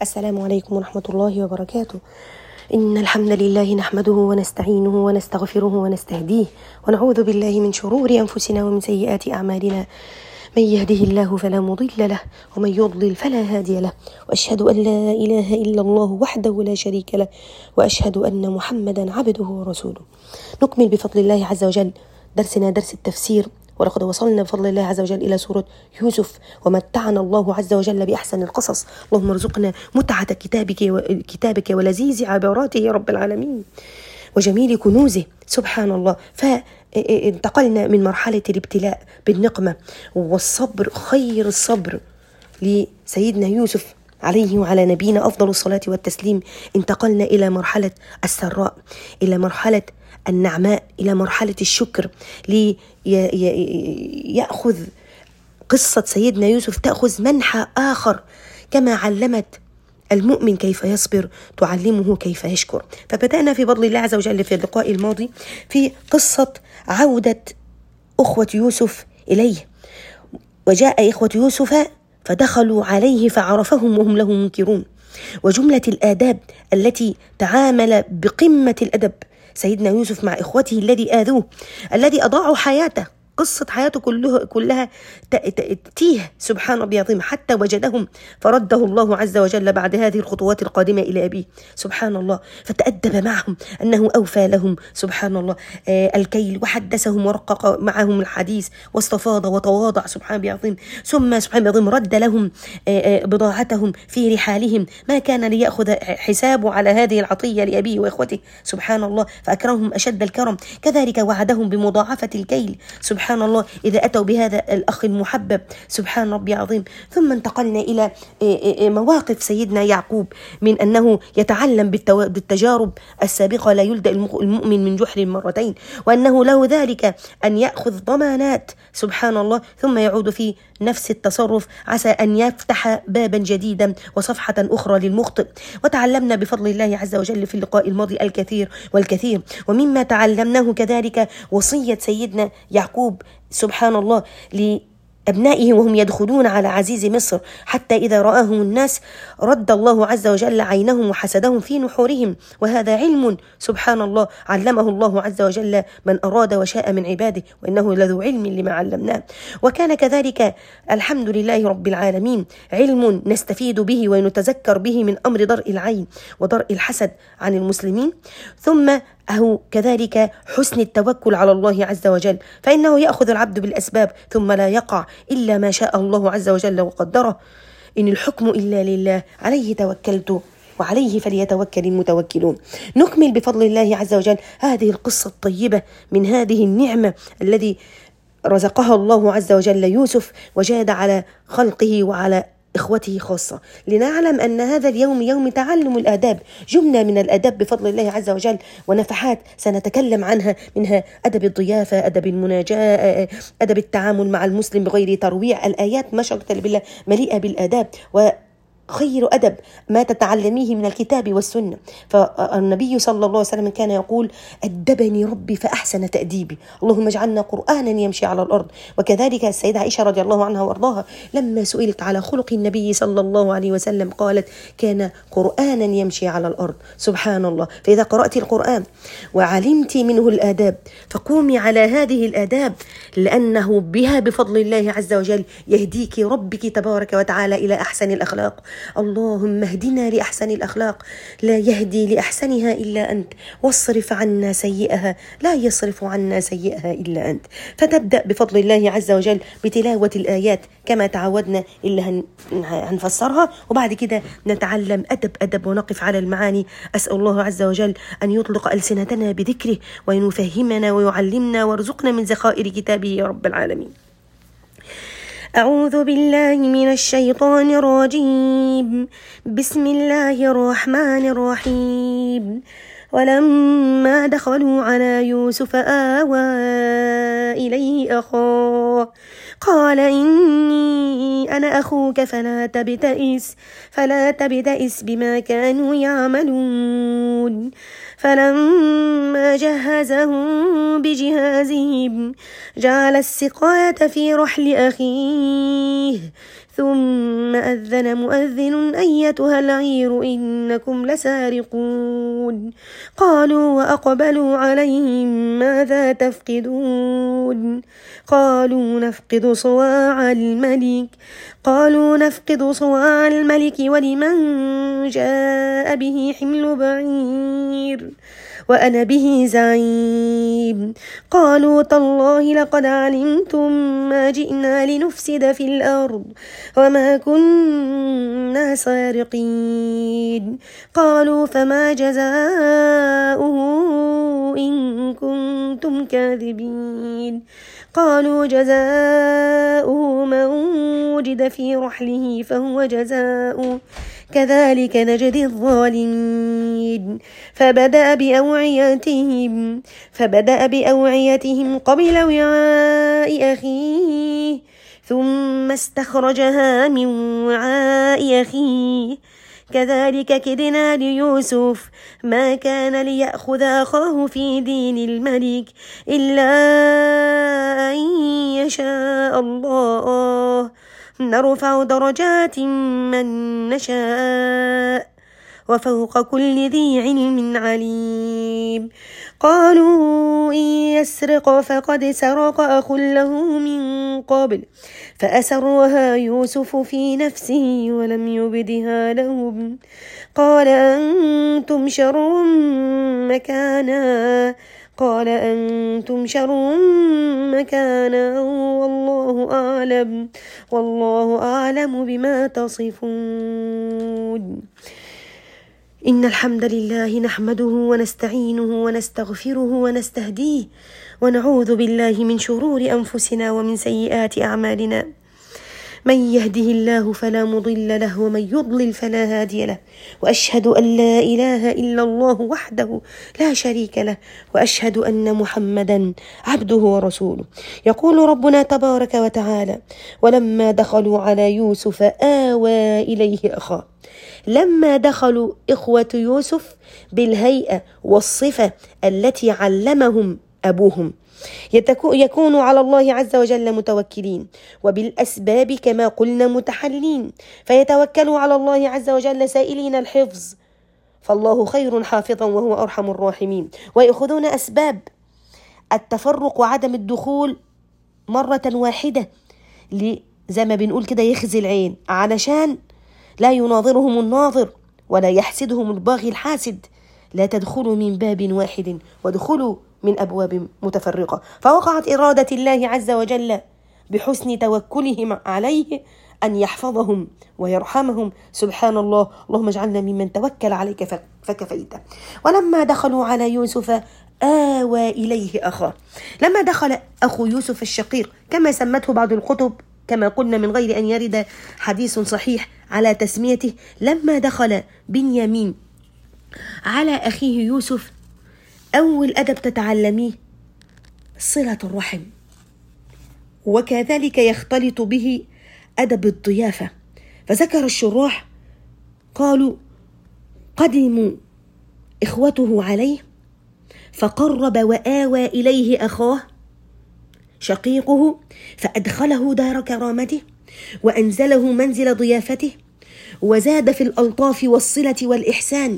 السلام عليكم ورحمة الله وبركاته إن الحمد لله نحمده ونستعينه ونستغفره ونستهديه ونعوذ بالله من شرور أنفسنا ومن سيئات أعمالنا من يهده الله فلا مضل له ومن يضلل فلا هادي له وأشهد أن لا إله إلا الله وحده لا شريك له وأشهد أن محمدا عبده ورسوله نكمل بفضل الله عز وجل درسنا درس التفسير ولقد وصلنا بفضل الله عز وجل إلى سورة يوسف ومتعنا الله عز وجل بأحسن القصص اللهم ارزقنا متعة كتابك كتابك ولذيذ عباراته يا رب العالمين وجميل كنوزه سبحان الله فانتقلنا من مرحلة الابتلاء بالنقمة والصبر خير الصبر لسيدنا يوسف عليه وعلى نبينا أفضل الصلاة والتسليم انتقلنا إلى مرحلة السراء إلى مرحلة النعماء إلى مرحلة الشكر ليأخذ قصة سيدنا يوسف تأخذ منحى آخر كما علمت المؤمن كيف يصبر تعلمه كيف يشكر فبدأنا في فضل الله عز وجل في اللقاء الماضي في قصة عودة أخوة يوسف إليه وجاء إخوة يوسف فدخلوا عليه فعرفهم وهم له منكرون وجملة الآداب التي تعامل بقمة الأدب سيدنا يوسف مع إخوته الذي آذوه الذي أضاعوا حياته قصة حياته كله كلها تيه سبحان ربي العظيم حتى وجدهم فرده الله عز وجل بعد هذه الخطوات القادمة إلى أبيه سبحان الله فتأدب معهم أنه أوفى لهم سبحان الله آه الكيل وحدثهم ورقق معهم الحديث واستفاض وتواضع سبحان ربي العظيم ثم سبحان ربي العظيم رد لهم آه آه بضاعتهم في رحالهم ما كان ليأخذ حسابه على هذه العطية لأبيه وإخوته سبحان الله فأكرمهم أشد الكرم كذلك وعدهم بمضاعفة الكيل سبحان سبحان الله إذا أتوا بهذا الأخ المحبب سبحان ربي عظيم ثم انتقلنا إلى مواقف سيدنا يعقوب من أنه يتعلم بالتجارب السابقة لا يلدأ المؤمن من جحر مرتين وأنه له ذلك أن يأخذ ضمانات سبحان الله ثم يعود في نفس التصرف عسى أن يفتح بابا جديدا وصفحة أخرى للمخطئ وتعلمنا بفضل الله عز وجل في اللقاء الماضي الكثير والكثير ومما تعلمناه كذلك وصية سيدنا يعقوب سبحان الله أبنائه وهم يدخلون على عزيز مصر حتى إذا رآهم الناس رد الله عز وجل عينهم وحسدهم في نحورهم وهذا علم سبحان الله علمه الله عز وجل من أراد وشاء من عباده وإنه لذو علم لما علمناه وكان كذلك الحمد لله رب العالمين علم نستفيد به ونتذكر به من أمر درء العين ودرء الحسد عن المسلمين ثم أو كذلك حسن التوكل على الله عز وجل فإنه يأخذ العبد بالأسباب ثم لا يقع إلا ما شاء الله عز وجل وقدره إن الحكم إلا لله عليه توكلت وعليه فليتوكل المتوكلون نكمل بفضل الله عز وجل هذه القصة الطيبة من هذه النعمة الذي رزقها الله عز وجل يوسف وجاد على خلقه وعلى إخوته خاصة لنعلم أن هذا اليوم يوم تعلم الآداب جملة من الآداب بفضل الله عز وجل ونفحات سنتكلم عنها منها أدب الضيافة أدب المناجاة أدب التعامل مع المسلم بغير ترويع الآيات ما شاء الله بالله مليئة بالآداب و خير أدب ما تتعلميه من الكتاب والسنة فالنبي صلى الله عليه وسلم كان يقول أدبني ربي فأحسن تأديبي اللهم اجعلنا قرآنا يمشي على الأرض وكذلك السيدة عائشة رضي الله عنها وارضاها لما سئلت على خلق النبي صلى الله عليه وسلم قالت كان قرآنا يمشي على الأرض سبحان الله فإذا قرأت القرآن وعلمت منه الآداب فقومي على هذه الآداب لأنه بها بفضل الله عز وجل يهديك ربك تبارك وتعالى إلى أحسن الأخلاق اللهم اهدنا لاحسن الاخلاق لا يهدي لاحسنها الا انت واصرف عنا سيئها لا يصرف عنا سيئها الا انت فتبدا بفضل الله عز وجل بتلاوه الايات كما تعودنا اللي هنفسرها وبعد كده نتعلم ادب ادب ونقف على المعاني اسال الله عز وجل ان يطلق السنتنا بذكره وان يفهمنا ويعلمنا وارزقنا من ذخائر كتابه يا رب العالمين أعوذ بالله من الشيطان الرجيم بسم الله الرحمن الرحيم ولما دخلوا على يوسف آوى إليه أخاه قال إني أنا أخوك فلا تبتئس فلا تبتئس بما كانوا يعملون فلما جهزهم بجهازهم جعل السقاية في رحل أخيه ثم أذن مؤذن أيتها العير إنكم لسارقون قالوا وأقبلوا عليهم ماذا تفقدون قالوا نفقد صواع الملك قالوا نفقد صواع الملك ولمن جاء به حمل بعير وأنا به زعيم قالوا تالله لقد علمتم ما جئنا لنفسد في الأرض وما كنا سارقين قالوا فما جزاؤه إن كنتم كاذبين قالوا جزاؤه من وجد في رحله فهو جزاؤه كذلك نجدي الظالمين فبدأ بأوعيتهم فبدأ بأوعيتهم قبل وعاء أخيه ثم استخرجها من وعاء أخيه كذلك كدنا ليوسف ما كان ليأخذ أخاه في دين الملك إلا أن يشاء الله نرفع درجات من نشاء وفوق كل ذي علم عليم قالوا إن يسرق فقد سرق أخ له من قبل فأسرها يوسف في نفسه ولم يبدها لهم قال أنتم شر مكانا قال أنتم شر مكانا والله أعلم والله أعلم بما تصفون إن الحمد لله نحمده ونستعينه ونستغفره ونستهديه ونعوذ بالله من شرور أنفسنا ومن سيئات أعمالنا من يهده الله فلا مضل له ومن يضلل فلا هادي له واشهد ان لا اله الا الله وحده لا شريك له واشهد ان محمدا عبده ورسوله يقول ربنا تبارك وتعالى ولما دخلوا على يوسف اوى اليه اخاه لما دخلوا اخوه يوسف بالهيئه والصفه التي علمهم ابوهم يكون على الله عز وجل متوكلين وبالأسباب كما قلنا متحلين فيتوكلوا على الله عز وجل سائلين الحفظ فالله خير حافظا وهو أرحم الراحمين ويأخذون أسباب التفرق وعدم الدخول مرة واحدة زي ما بنقول كده يخزي العين علشان لا يناظرهم الناظر ولا يحسدهم الباغي الحاسد لا تدخلوا من باب واحد وادخلوا من أبواب متفرقة فوقعت إرادة الله عز وجل بحسن توكلهم عليه أن يحفظهم ويرحمهم سبحان الله اللهم اجعلنا ممن توكل عليك فكفيت ولما دخلوا على يوسف آوى إليه أخاه لما دخل أخو يوسف الشقيق كما سمته بعض الكتب كما قلنا من غير أن يرد حديث صحيح على تسميته لما دخل بنيامين على أخيه يوسف أول أدب تتعلميه صلة الرحم وكذلك يختلط به أدب الضيافة فذكر الشراح قالوا قدموا إخوته عليه فقرب وآوى إليه أخاه شقيقه فأدخله دار كرامته وأنزله منزل ضيافته وزاد في الألطاف والصلة والإحسان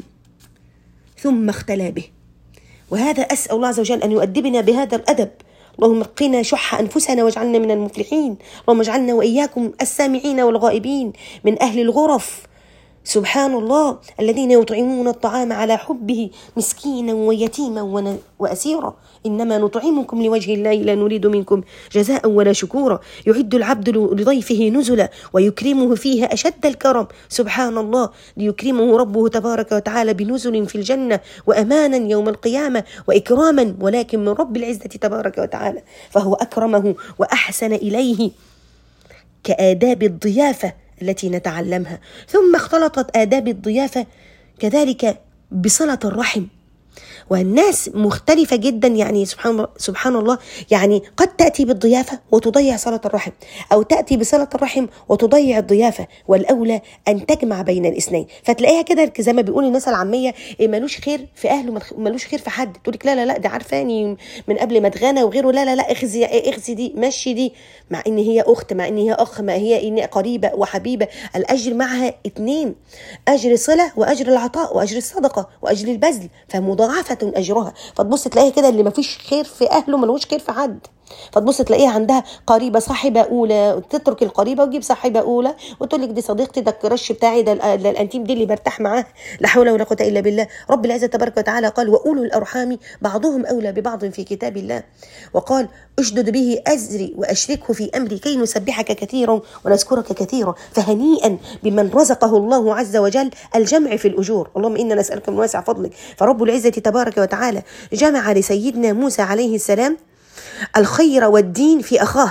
ثم اختلى به وهذا أسأل الله عز وجل أن يؤدبنا بهذا الأدب اللهم قنا شح أنفسنا واجعلنا من المفلحين اللهم اجعلنا وإياكم السامعين والغائبين من أهل الغرف سبحان الله الذين يطعمون الطعام على حبه مسكينا ويتيما واسيرا انما نطعمكم لوجه الله لا نريد منكم جزاء ولا شكورا يعد العبد لضيفه نزلا ويكرمه فيها اشد الكرم سبحان الله ليكرمه ربه تبارك وتعالى بنزل في الجنه وامانا يوم القيامه واكراما ولكن من رب العزه تبارك وتعالى فهو اكرمه واحسن اليه كاداب الضيافه التي نتعلمها ثم اختلطت آداب الضيافة كذلك بصلة الرحم والناس مختلفة جدا يعني سبحان سبحان الله يعني قد تأتي بالضيافة وتضيع صلة الرحم أو تأتي بصلة الرحم وتضيع الضيافة والأولى أن تجمع بين الاثنين فتلاقيها كده زي ما بيقول الناس العامية إيه ملوش خير في أهله ملوش خير في حد تقول لك لا لا لا ده عارفاني من قبل ما اتغنى وغيره لا لا لا اخزي اخزي دي مشي دي مع ان هي اخت مع ان هي اخ ما هي إن قريبه وحبيبه الاجر معها اتنين اجر صله واجر العطاء واجر الصدقه واجر البذل فمضاعفه اجرها فتبص تلاقيها كده اللي ما فيش خير في اهله ملوش خير في حد فتبص تلاقيها عندها قريبه صاحبه اولى تترك القريبه وتجيب صاحبه اولى وتقول لك دي صديقتي ده الكرش بتاعي ده الانتيم دي اللي برتاح معاه لا حول ولا قوه الا بالله رب العزه تبارك وتعالى قال واولو الارحام بعضهم اولى ببعض في كتاب الله وقال اشدد به ازري واشركه في امري كي نسبحك كثيرا ونذكرك كثيرا فهنيئا بمن رزقه الله عز وجل الجمع في الاجور اللهم انا نسالك من واسع فضلك فرب العزه تبارك وتعالى جمع لسيدنا موسى عليه السلام الخير والدين في أخاه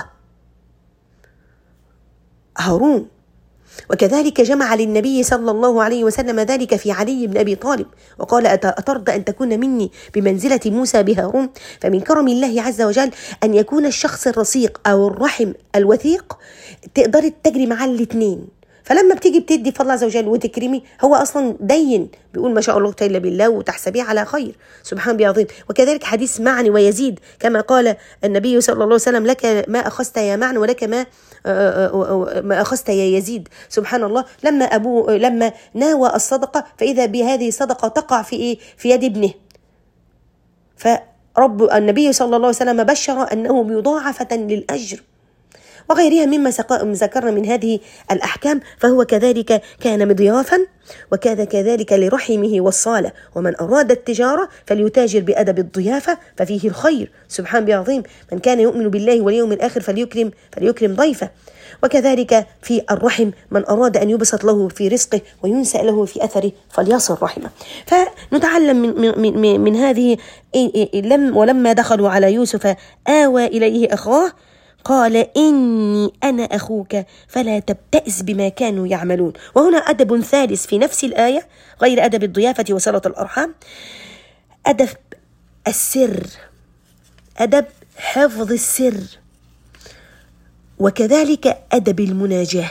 هارون وكذلك جمع للنبي صلى الله عليه وسلم ذلك في علي بن ابي طالب وقال اترضى ان تكون مني بمنزله موسى بهارون فمن كرم الله عز وجل ان يكون الشخص الرصيق او الرحم الوثيق تقدري تجري معاه الاثنين فلما بتيجي بتدي فضل عز وجل وتكرمي هو اصلا دين بيقول ما شاء الله الا بالله وتحسبيه على خير سبحان الله عظيم وكذلك حديث معني ويزيد كما قال النبي صلى الله عليه وسلم لك ما اخذت يا معن ولك ما ما اخذت يا يزيد سبحان الله لما ابوه لما ناوى الصدقه فاذا بهذه الصدقه تقع في ايه في يد ابنه فرب النبي صلى الله عليه وسلم بشر انه مضاعفه للاجر وغيرها مما ذكرنا من هذه الأحكام فهو كذلك كان مضيافا وكان كذلك لرحمه والصالة ومن أراد التجارة فليتاجر بأدب الضيافة ففيه الخير سبحان بعظيم من كان يؤمن بالله واليوم الآخر فليكرم فليكرم ضيفه وكذلك في الرحم من أراد أن يبسط له في رزقه وينسأ له في أثره فليصل رحمه فنتعلم من, من, من, من هذه لم ولما دخلوا على يوسف آوى إليه أخاه قال إني أنا أخوك فلا تبتئس بما كانوا يعملون وهنا أدب ثالث في نفس الآية غير أدب الضيافة وصلة الأرحام أدب السر أدب حفظ السر وكذلك أدب المناجاة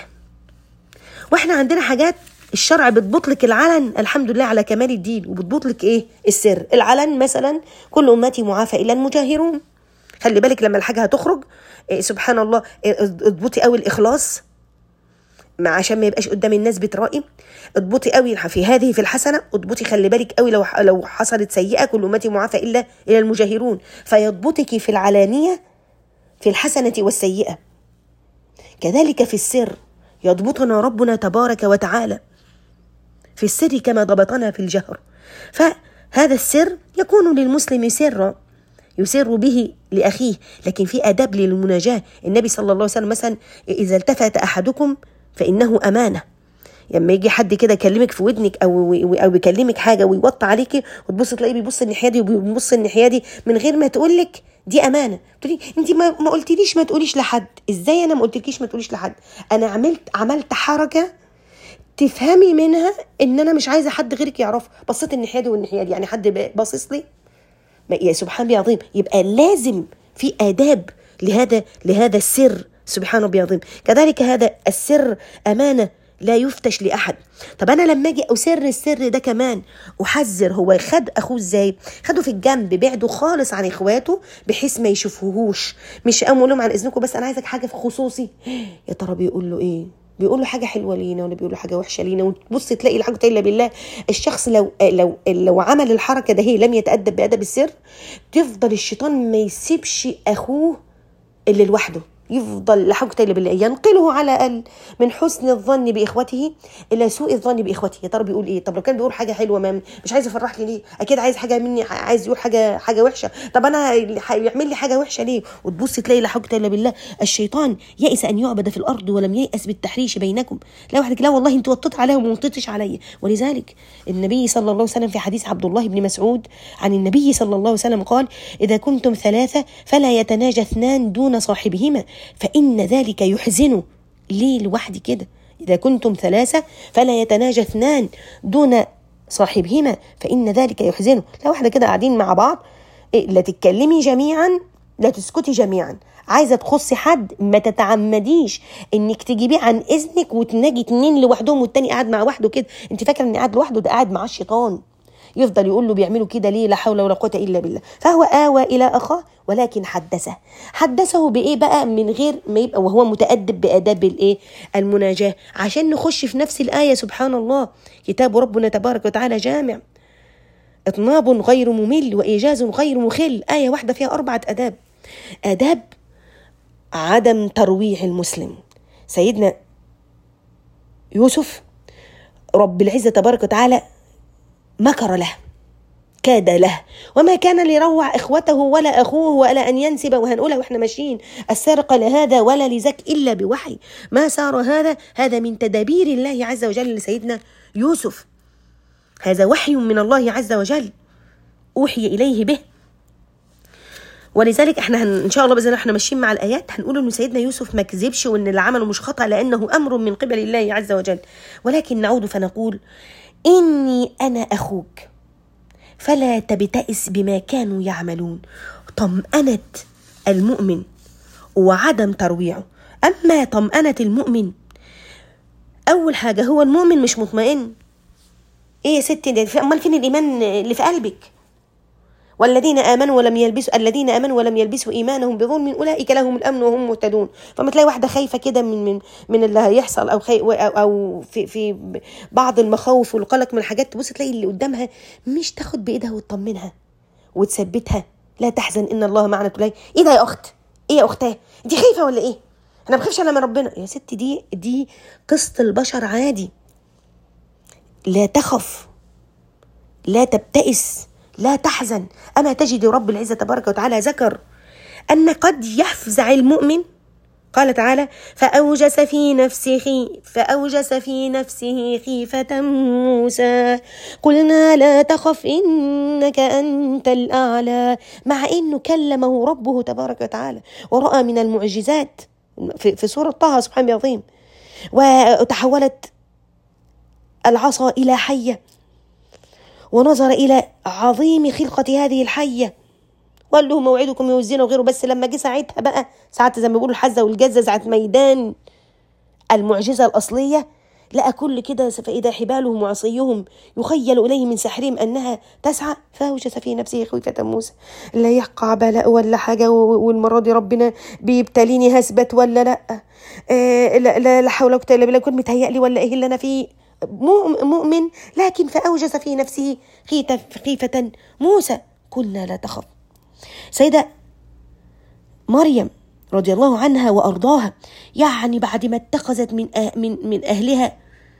واحنا عندنا حاجات الشرع بتضبط لك العلن الحمد لله على كمال الدين وبتضبط لك ايه السر العلن مثلا كل امتي معافى الا المجاهرون خلي بالك لما الحاجه هتخرج إيه سبحان الله إيه اضبطي قوي الاخلاص مع عشان ما يبقاش قدام الناس بترائي اضبطي قوي في هذه في الحسنه اضبطي خلي بالك قوي لو لو حصلت سيئه كل امتي معافى الا الى المجاهرون فيضبطك في العلانيه في الحسنه والسيئه كذلك في السر يضبطنا ربنا تبارك وتعالى في السر كما ضبطنا في الجهر فهذا السر يكون للمسلم سرا يسر به لأخيه لكن في آداب للمناجاة النبي صلى الله عليه وسلم مثلا إذا التفت أحدكم فإنه أمانة لما يجي حد كده يكلمك في ودنك او او يكلمك حاجه ويوطي عليكي وتبص تلاقيه بيبص الناحيه دي وبيبص الناحيه دي من غير ما تقول لك دي امانه تقولي انت ما, ما قلتليش ما تقوليش لحد ازاي انا ما قلتلكيش ما تقوليش لحد انا عملت عملت حركه تفهمي منها ان انا مش عايزه حد غيرك يعرف بصيت الناحيه دي والناحيه دي يعني حد باصص لي يا سبحان الله عظيم يبقى لازم في آداب لهذا لهذا السر سبحان الله عظيم كذلك هذا السر أمانة لا يفتش لأحد طب أنا لما أجي أسر السر ده كمان أحذر هو خد أخوه إزاي خده في الجنب بعده خالص عن إخواته بحيث ما يشوفوهوش مش قاموا لهم عن إذنكم بس أنا عايزك حاجة في خصوصي يا ترى بيقول له إيه بيقول له حاجه حلوه لينا ولا بيقول له حاجه وحشه لينا وتبص تلاقي الحاجه الا بالله الشخص لو لو لو عمل الحركه ده هي لم يتادب بادب السر تفضل الشيطان ما يسيبش اخوه اللي لوحده يفضل لا حول ولا بالله ينقله على الاقل من حسن الظن باخوته الى سوء الظن باخوته يا ترى بيقول ايه طب لو كان بيقول حاجه حلوه ما مش عايز يفرح لي ليه اكيد عايز حاجه مني عايز يقول حاجه حاجه وحشه طب انا يعمل لي حاجه وحشه ليه وتبص تلاقي لا حول ولا بالله الشيطان يئس ان يعبد في الارض ولم ييأس بالتحريش بينكم لا واحد لا والله انت وطيت عليها وما وطيتش عليا ولذلك النبي صلى الله عليه وسلم في حديث عبد الله بن مسعود عن النبي صلى الله عليه وسلم قال اذا كنتم ثلاثه فلا يتناجى اثنان دون صاحبهما فان ذلك ذلك يحزنه ليه لوحدي كده إذا كنتم ثلاثة فلا يتناجى اثنان دون صاحبهما فإن ذلك يحزنه لا واحدة كده قاعدين مع بعض إيه لا تتكلمي جميعا لا تسكتي جميعا عايزه تخصي حد ما تتعمديش انك تجيبيه عن اذنك وتناجي اتنين لوحدهم والتاني قاعد مع وحده كده انت فاكره ان قاعد لوحده ده قاعد مع الشيطان يفضل يقول له بيعملوا كده ليه لا حول ولا قوه الا بالله فهو آوى الى اخاه ولكن حدثه حدثه بايه بقى من غير ما يبقى وهو متادب باداب الايه المناجاه عشان نخش في نفس الايه سبحان الله كتاب ربنا تبارك وتعالى جامع اطناب غير ممل وايجاز غير مخل ايه واحده فيها اربعه اداب اداب عدم ترويع المسلم سيدنا يوسف رب العزه تبارك وتعالى مكر له كاد له وما كان ليروع اخوته ولا اخوه ولا ان ينسب وهنقولها واحنا ماشيين السارق لهذا ولا لزك الا بوحي ما صار هذا هذا من تدابير الله عز وجل لسيدنا يوسف هذا وحي من الله عز وجل اوحي اليه به ولذلك احنا هن ان شاء الله باذن الله احنا ماشيين مع الايات هنقول ان سيدنا يوسف ما كذبش وان اللي عمله مش خطا لانه امر من قبل الله عز وجل ولكن نعود فنقول اني انا اخوك فلا تبتئس بما كانوا يعملون طمأنة المؤمن وعدم ترويعه أما طمأنة المؤمن أول حاجة هو المؤمن مش مطمئن إيه يا ستي ده أمال فين الإيمان اللي في قلبك والذين آمنوا ولم يلبسوا الذين آمنوا ولم يلبسوا إيمانهم بظلم أولئك لهم الأمن وهم مهتدون فما تلاقي واحدة خايفة كده من من من اللي هيحصل أو خي أو, أو في في بعض المخاوف والقلق من الحاجات تبص تلاقي اللي قدامها مش تاخد بإيدها وتطمنها وتثبتها لا تحزن إن الله معنا تقول إيه ده يا أخت؟ إيه يا أختاه؟ أنت خايفة ولا إيه؟ أنا ما بخافش إلا من ربنا يا ست دي دي قصة البشر عادي لا تخف لا تبتئس لا تحزن أما تجد رب العزة تبارك وتعالى ذكر أن قد يفزع المؤمن قال تعالى فأوجس في نفسه فأوجس في نفسه خيفة موسى قلنا لا تخف إنك أنت الأعلى مع إنه كلمه ربه تبارك وتعالى ورأى من المعجزات في, في سورة طه سبحانه العظيم وتحولت العصا إلى حية ونظر إلى عظيم خلقة هذه الحية وقال له موعدكم يوم الزنا وغيره بس لما جه ساعتها بقى ساعة زي ما بيقولوا الحزة والجزة ساعة ميدان المعجزة الأصلية لقى كل كده فإذا حبالهم وعصيهم يخيل إليه من سحرهم أنها تسعى فأوجس في نفسه خوفة موسى لا يقع بلاء ولا حاجة والمرة دي ربنا بيبتليني هثبت ولا لأ آه لا, لا, لا حول ولا قوة إلا بالله كنت متهيألي ولا إيه اللي أنا فيه مؤمن لكن فأوجس في نفسه خيفة موسى قلنا لا تخف سيدة مريم رضي الله عنها وأرضاها يعني بعد ما اتخذت من من من أهلها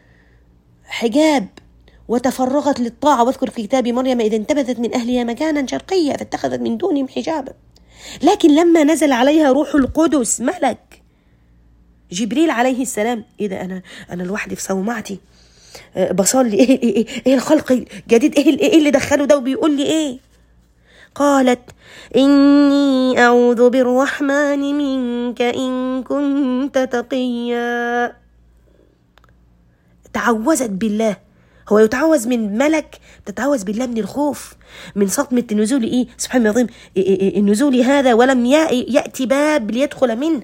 حجاب وتفرغت للطاعة واذكر في كتاب مريم إذا انتبذت من أهلها مكانا شرقيا فاتخذت من دونهم حجابا لكن لما نزل عليها روح القدس ملك جبريل عليه السلام إيه ده أنا أنا لوحدي في صومعتي بصلي إيه, إيه, إيه, إيه الخلق الجديد إيه, إيه اللي دخله ده وبيقول لي إيه قالت إني أعوذ بالرحمن منك إن كنت تقيا تعوذت بالله هو يتعوذ من ملك تتعوذ بالله من الخوف من صدمة النزول إيه سبحان الله العظيم النزول هذا ولم يأتي باب ليدخل منه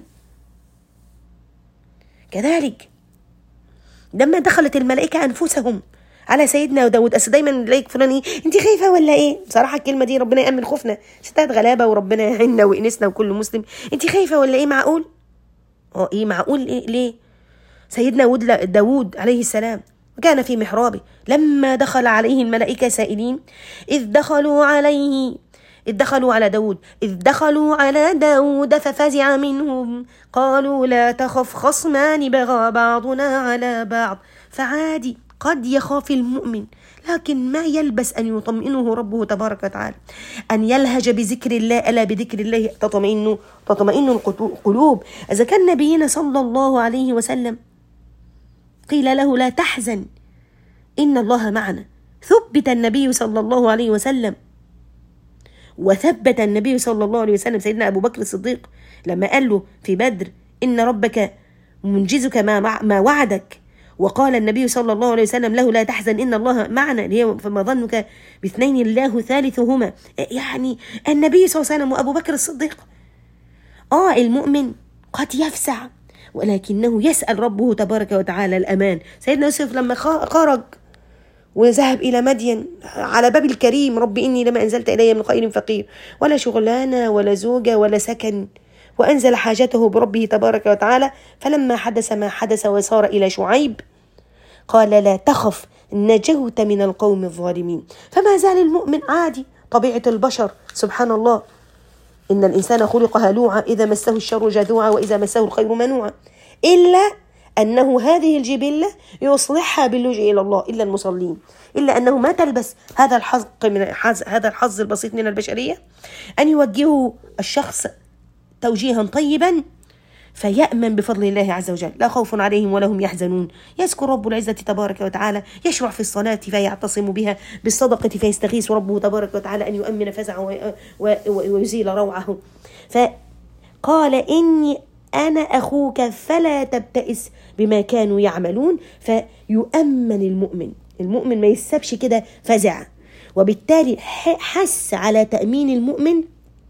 كذلك لما دخلت الملائكة أنفسهم على سيدنا داود أصل دايما نلاقيك فلان ايه انت خايفه ولا ايه بصراحه الكلمه دي ربنا يامن خوفنا ستات غلابه وربنا يعيننا وينسنا وكل مسلم انت خايفه ولا ايه معقول اه ايه معقول إيه ليه سيدنا داود عليه السلام وكان في محرابه لما دخل عليه الملائكة سائلين إذ دخلوا عليه إذ دخلوا على داود إذ دخلوا على داود ففزع منهم قالوا لا تخف خصمان بغى بعضنا على بعض فعادي قد يخاف المؤمن لكن ما يلبس أن يطمئنه ربه تبارك وتعالى أن يلهج بذكر الله ألا بذكر الله تطمئن تطمئن القلوب إذا كان نبينا صلى الله عليه وسلم قيل له لا تحزن إن الله معنا ثبت النبي صلى الله عليه وسلم وثبت النبي صلى الله عليه وسلم سيدنا أبو بكر الصديق لما قال له في بدر إن ربك منجزك ما, ما وعدك وقال النبي صلى الله عليه وسلم له لا تحزن ان الله معنا اللي هي فما ظنك باثنين الله ثالثهما يعني النبي صلى الله عليه وسلم وابو بكر الصديق اه المؤمن قد يفزع ولكنه يسال ربه تبارك وتعالى الامان سيدنا يوسف لما خرج وذهب إلى مدين على باب الكريم رب إني لما أنزلت إلي من خير فقير ولا شغلانة ولا زوجة ولا سكن وأنزل حاجته بربه تبارك وتعالى فلما حدث ما حدث وصار إلى شعيب قال لا تخف نجوت من القوم الظالمين فما زال المؤمن عادي طبيعة البشر سبحان الله إن الإنسان خلق هلوعا إذا مسه الشر جذوعا وإذا مسه الخير منوعا إلا أنه هذه الجبلة يصلحها باللجوء إلى الله إلا المصلين إلا أنه ما تلبس هذا الحظ من هذا الحظ البسيط من البشرية أن يوجهه الشخص توجيها طيبا فيأمن بفضل الله عز وجل لا خوف عليهم ولا هم يحزنون يذكر رب العزة تبارك وتعالى يشرع في الصلاة فيعتصم بها بالصدقة فيستغيث ربه تبارك وتعالى أن يؤمن فزعه ويزيل روعه فقال إني أنا أخوك فلا تبتئس بما كانوا يعملون فيؤمن المؤمن المؤمن ما يسبش كده فزع وبالتالي حس على تأمين المؤمن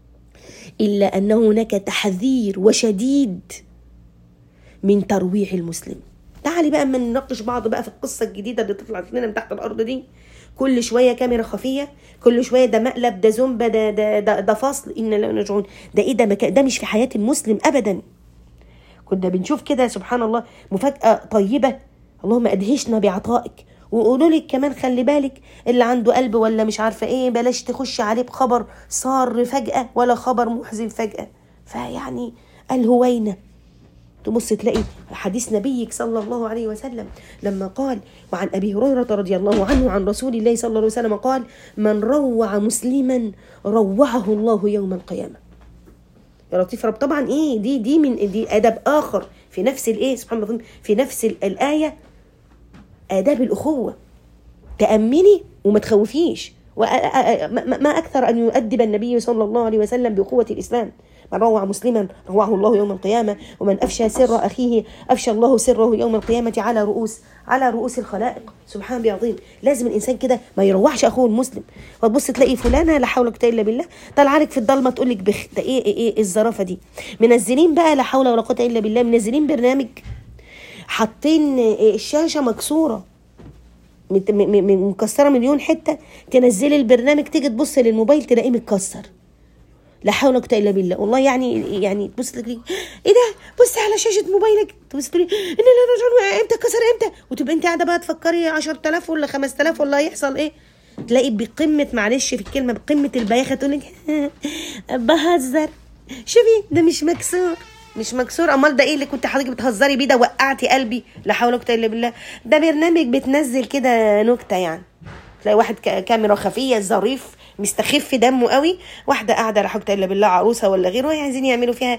إلا أن هناك تحذير وشديد من ترويع المسلم تعالي بقى اما نناقش بعض بقى في القصة الجديدة اللي تطلع لنا من تحت الأرض دي كل شوية كاميرا خفية كل شوية ده مقلب ده زومبا ده ده ده, ده فصل إن لا نرجعون ده إيه ده ده مش في حياة المسلم أبدا كنا بنشوف كده سبحان الله مفاجأة طيبة اللهم أدهشنا بعطائك وقولوا لك كمان خلي بالك اللي عنده قلب ولا مش عارفه ايه بلاش تخش عليه بخبر صار فجاه ولا خبر محزن فجاه فيعني الهوينه تبص تلاقي حديث نبيك صلى الله عليه وسلم لما قال وعن ابي هريره رضي الله عنه عن رسول الله صلى الله عليه وسلم قال من روع مسلما روعه الله يوم القيامه يا لطيف رب طبعا ايه دي دي من دي ادب اخر في نفس الايه سبحان الله في نفس الايه آداب الأخوة تأمني وما تخوفيش ما أكثر أن يؤدب النبي صلى الله عليه وسلم بأخوة الإسلام من روع مسلما روعه الله يوم القيامة ومن أفشى سر أخيه أفشى الله سره يوم القيامة على رؤوس على رؤوس الخلائق سبحان الله عظيم لازم الإنسان كده ما يروحش أخوه المسلم وتبص تلاقي فلانة لا حول ولا إلا بالله طالعه لك في الضلمة تقول لك بخ ده إيه إيه, إيه الزرافة دي منزلين بقى لا حول ولا قوة إلا بالله منزلين برنامج حاطين الشاشه مكسوره مكسره مليون حته تنزلي البرنامج تيجي تبص للموبايل تلاقيه متكسر لا حول ولا قوه الا بالله والله يعني يعني تبص تلاقي ايه ده بصي على شاشه موبايلك تبص تقولي ان لا رجعون امتى كسر امتى وتبقى انت قاعده بقى تفكري 10000 ولا 5000 ولا هيحصل ايه تلاقي بقمه معلش في الكلمه بقمه البياخه تقول لك بهزر شوفي ده مش مكسور مش مكسور امال ده ايه اللي كنت حضرتك بتهزري بيه ده وقعتي قلبي لا حول ولا قوه الا بالله ده برنامج بتنزل كده نكته يعني تلاقي واحد كاميرا خفيه ظريف مستخف دمه قوي واحده قاعده لا حول الا بالله عروسه ولا غيره عايزين يعملوا فيها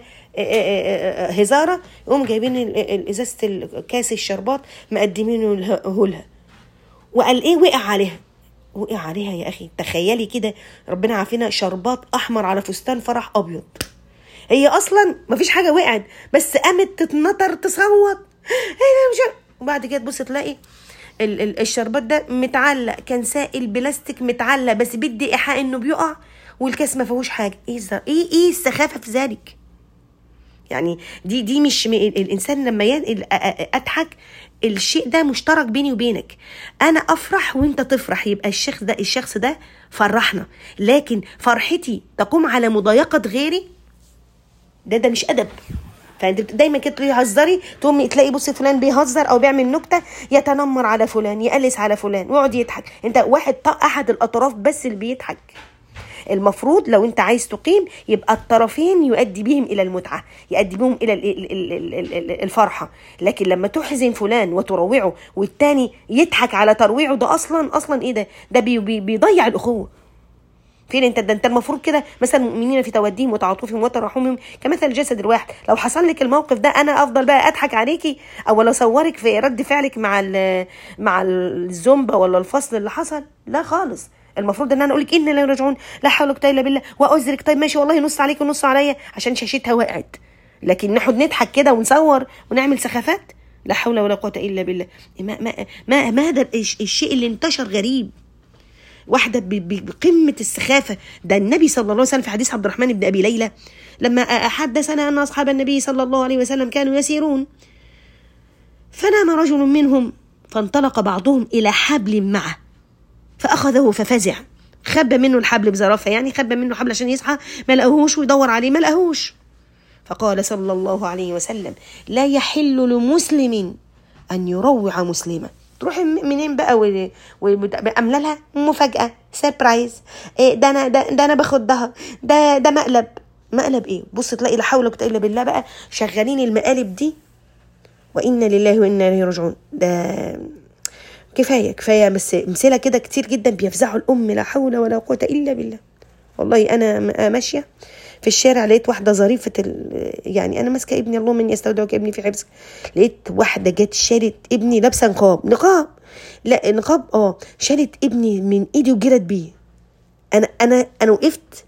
هزاره يقوم جايبين ازازه كاس الشربات مقدمينه لها وقال ايه وقع عليها وقع عليها يا اخي تخيلي كده ربنا عافينا شربات احمر على فستان فرح ابيض هي اصلا مفيش حاجه وقعت بس قامت تتنطر تصوت ايه مش وبعد كده تبص تلاقي ال- ال- الشربات ده متعلق كان سائل بلاستيك متعلق بس بدي ايحاء انه بيقع والكاس ما فيهوش حاجه ايه الزر... ايه ايه السخافه في ذلك يعني دي دي مش م... الانسان لما ي... اضحك الشيء ده مشترك بيني وبينك انا افرح وانت تفرح يبقى الشخص ده الشخص ده فرحنا لكن فرحتي تقوم على مضايقه غيري ده ده مش ادب فانت دايما كده تقولي هزري تقومي تلاقي بصي فلان بيهزر او بيعمل نكته يتنمر على فلان يقلس على فلان ويقعد يضحك انت واحد احد الاطراف بس اللي بيضحك المفروض لو انت عايز تقيم يبقى الطرفين يؤدي بهم الى المتعه يؤدي بهم الى الفرحه لكن لما تحزن فلان وتروعه والتاني يضحك على ترويعه ده اصلا اصلا ايه ده ده بي بي بيضيع الاخوه فين انت ده انت المفروض كده مثلا المؤمنين في توديهم وتعاطفهم وترحمهم كمثل الجسد الواحد لو حصل لك الموقف ده انا افضل بقى اضحك عليكي او لو صورك في رد فعلك مع مع الزومبا ولا الفصل اللي حصل لا خالص المفروض ان انا اقول لك ان لا يرجعون لا حول ولا قوه الا بالله واعذرك طيب ماشي والله نص عليك ونص عليا عشان شاشتها وقعت لكن نقعد نضحك كده ونصور ونعمل سخافات لا حول ولا قوة إلا بالله ما, ما, ما, ما هذا الش- الشيء اللي انتشر غريب واحدة ب- ب- بقمة السخافة ده النبي صلى الله عليه وسلم في حديث عبد الرحمن بن أبي ليلى لما حدثنا أن أصحاب النبي صلى الله عليه وسلم كانوا يسيرون فنام رجل منهم فانطلق بعضهم إلى حبل معه فأخذه ففزع خبى منه الحبل بزرافة يعني خبى منه حبل عشان يصحى ما لقاهوش ويدور عليه ما لقاهوش فقال صلى الله عليه وسلم لا يحل لمسلم أن يروع مسلمة تروحي م- منين بقى و- و- عامله لها مفاجأة سيربرايز إيه ده انا ده, ده انا باخدها ده ده مقلب مقلب ايه بص تلاقي لا حول ولا قوه الا بالله بقى شغالين المقالب دي وانا لله وانا اليه راجعون ده كفايه كفايه بس امثله كده كتير جدا بيفزعوا الام لا حول ولا قوه الا بالله والله انا م- ماشيه في الشارع لقيت واحده ظريفه ال... يعني انا ماسكه ابني اللهم اني استودعك ابني في حفظك لقيت واحده جت شالت ابني لابسه نقاب نقاب لا نقاب اه شالت ابني من ايدي وجرت بيه انا انا انا وقفت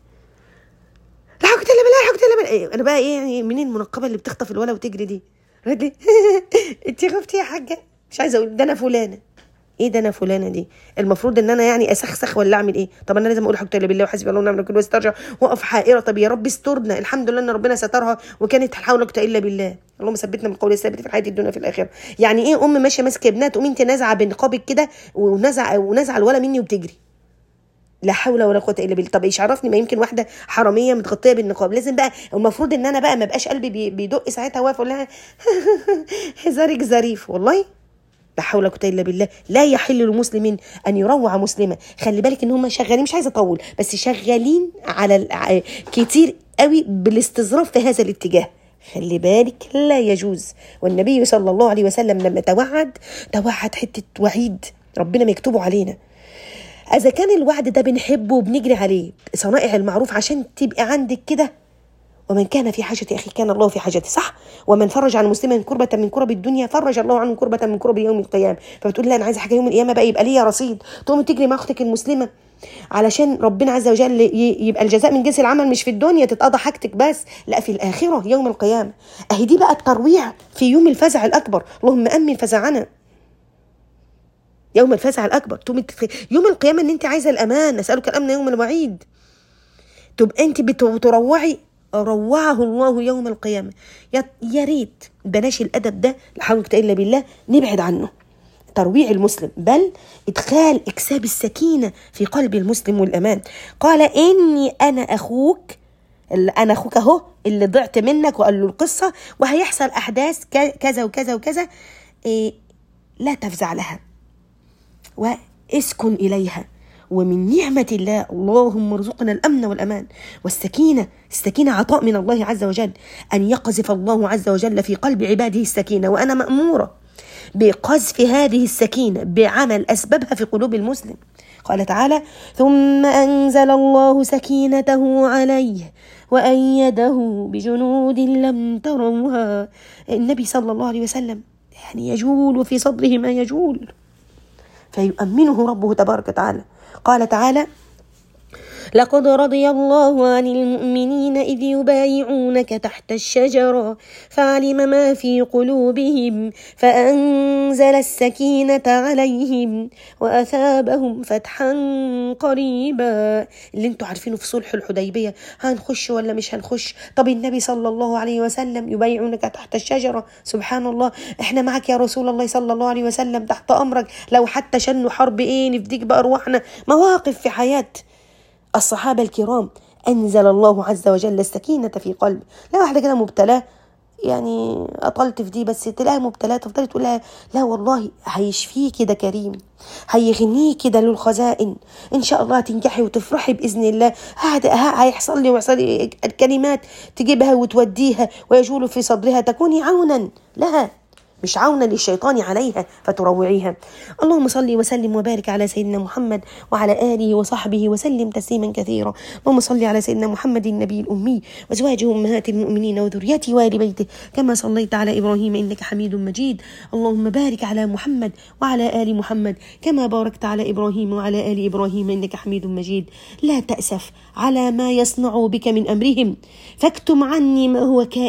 لا حكت الا بالله حكت الا بالله إيه، انا بقى ايه يعني منين المنقبه اللي بتخطف الولا وتجري دي قالت لي انت خفتي يا حاجه مش عايزه اقول ده انا فلانه ايه ده انا فلانه دي المفروض ان انا يعني اسخسخ ولا اعمل ايه طب انا لازم اقول حكت الا بالله وحسبي الله ونعم الوكيل واسترجع واقف حائره طب يا رب استرنا الحمد لله ان ربنا سترها وكانت حول ولا قوه الا بالله اللهم ثبتنا بالقول الثابت في الحياه الدنيا في الاخره يعني ايه ام ماشيه ماسكه ابنها تقومي انت نازعه بنقابك كده ونزع ونزع الولا مني وبتجري لا حول ولا قوه الا بالله طب ايش عرفني ما يمكن واحده حراميه متغطيه بالنقاب لازم بقى المفروض ان انا بقى ما بقاش قلبي بي- بيدق ساعتها واقف اقول لها هزارك ظريف والله لا حول ولا قوه الا بالله لا يحل لمسلم ان يروع مسلمه خلي بالك ان هم شغالين مش عايزه اطول بس شغالين على ال- ع- كتير قوي بالاستظراف في هذا الاتجاه خلي بالك لا يجوز والنبي صلى الله عليه وسلم لما توعد توعد حته وعيد ربنا ما يكتبه علينا اذا كان الوعد ده بنحبه وبنجري عليه صنائع المعروف عشان تبقى عندك كده ومن كان في حاجة أخي كان الله في حاجته صح ومن فرج عن مسلم كربة من كرب الدنيا فرج الله عنه كربة من كرب يوم القيامة فبتقول لا أنا عايزة حاجة يوم القيامة بقى يبقى ليا رصيد تقوم تجري مع أختك المسلمة علشان ربنا عز وجل ي- يبقى الجزاء من جنس العمل مش في الدنيا تتقضى حاجتك بس لا في الآخرة يوم القيامة أهي دي بقى الترويع في يوم الفزع الأكبر اللهم أمن فزعنا يوم الفزع الأكبر تقومي تتخ- يوم القيامة إن أنت عايزة الأمان نسألك الأمن يوم الوعيد تبقى انت بت- بتروعي روعه الله يوم القيامه يا يا ريت بلاش الادب ده لا حول ولا قوه الا بالله نبعد عنه ترويع المسلم بل ادخال اكساب السكينه في قلب المسلم والامان قال اني انا اخوك اللي انا اخوك اهو اللي ضعت منك وقال له القصه وهيحصل احداث ك- كذا وكذا وكذا إيه لا تفزع لها واسكن إليها ومن نعمة الله اللهم ارزقنا الأمن والأمان والسكينة السكينة عطاء من الله عز وجل أن يقذف الله عز وجل في قلب عباده السكينة وأنا مأمورة بقذف هذه السكينة بعمل أسبابها في قلوب المسلم قال تعالى ثم أنزل الله سكينته عليه وأيده بجنود لم تروها النبي صلى الله عليه وسلم يعني يجول في صدره ما يجول فيؤمنه ربه تبارك وتعالى قال تعالى لقد رضي الله عن المؤمنين إذ يبايعونك تحت الشجرة فعلم ما في قلوبهم فأنزل السكينة عليهم وأثابهم فتحا قريبا اللي انتوا عارفينه في صلح الحديبية هنخش ولا مش هنخش طب النبي صلى الله عليه وسلم يبايعونك تحت الشجرة سبحان الله احنا معك يا رسول الله صلى الله عليه وسلم تحت أمرك لو حتى شنوا حرب ايه نفديك بأرواحنا مواقف في حياة الصحابة الكرام أنزل الله عز وجل السكينة في قلب لا واحدة كده مبتلاة يعني أطلت في دي بس تلاقيها مبتلاة تفضلي تقول لها لا والله هيشفيه كده كريم هيغنيه كده له الخزائن إن شاء الله تنجحي وتفرحي بإذن الله هاد- ها- هيحصل لي ويحصل لي الكلمات تجيبها وتوديها ويجول في صدرها تكوني عونا لها مش عونا للشيطان عليها فتروعيها اللهم صل وسلم وبارك على سيدنا محمد وعلى آله وصحبه وسلم تسليما كثيرا اللهم صل على سيدنا محمد النبي الأمي وأزواجه أمهات المؤمنين وذريته وآل بيته كما صليت على إبراهيم إنك حميد مجيد اللهم بارك على محمد وعلى آل محمد كما باركت على إبراهيم وعلى آل إبراهيم إنك حميد مجيد لا تأسف على ما يصنع بك من أمرهم فاكتم عني ما هو كائن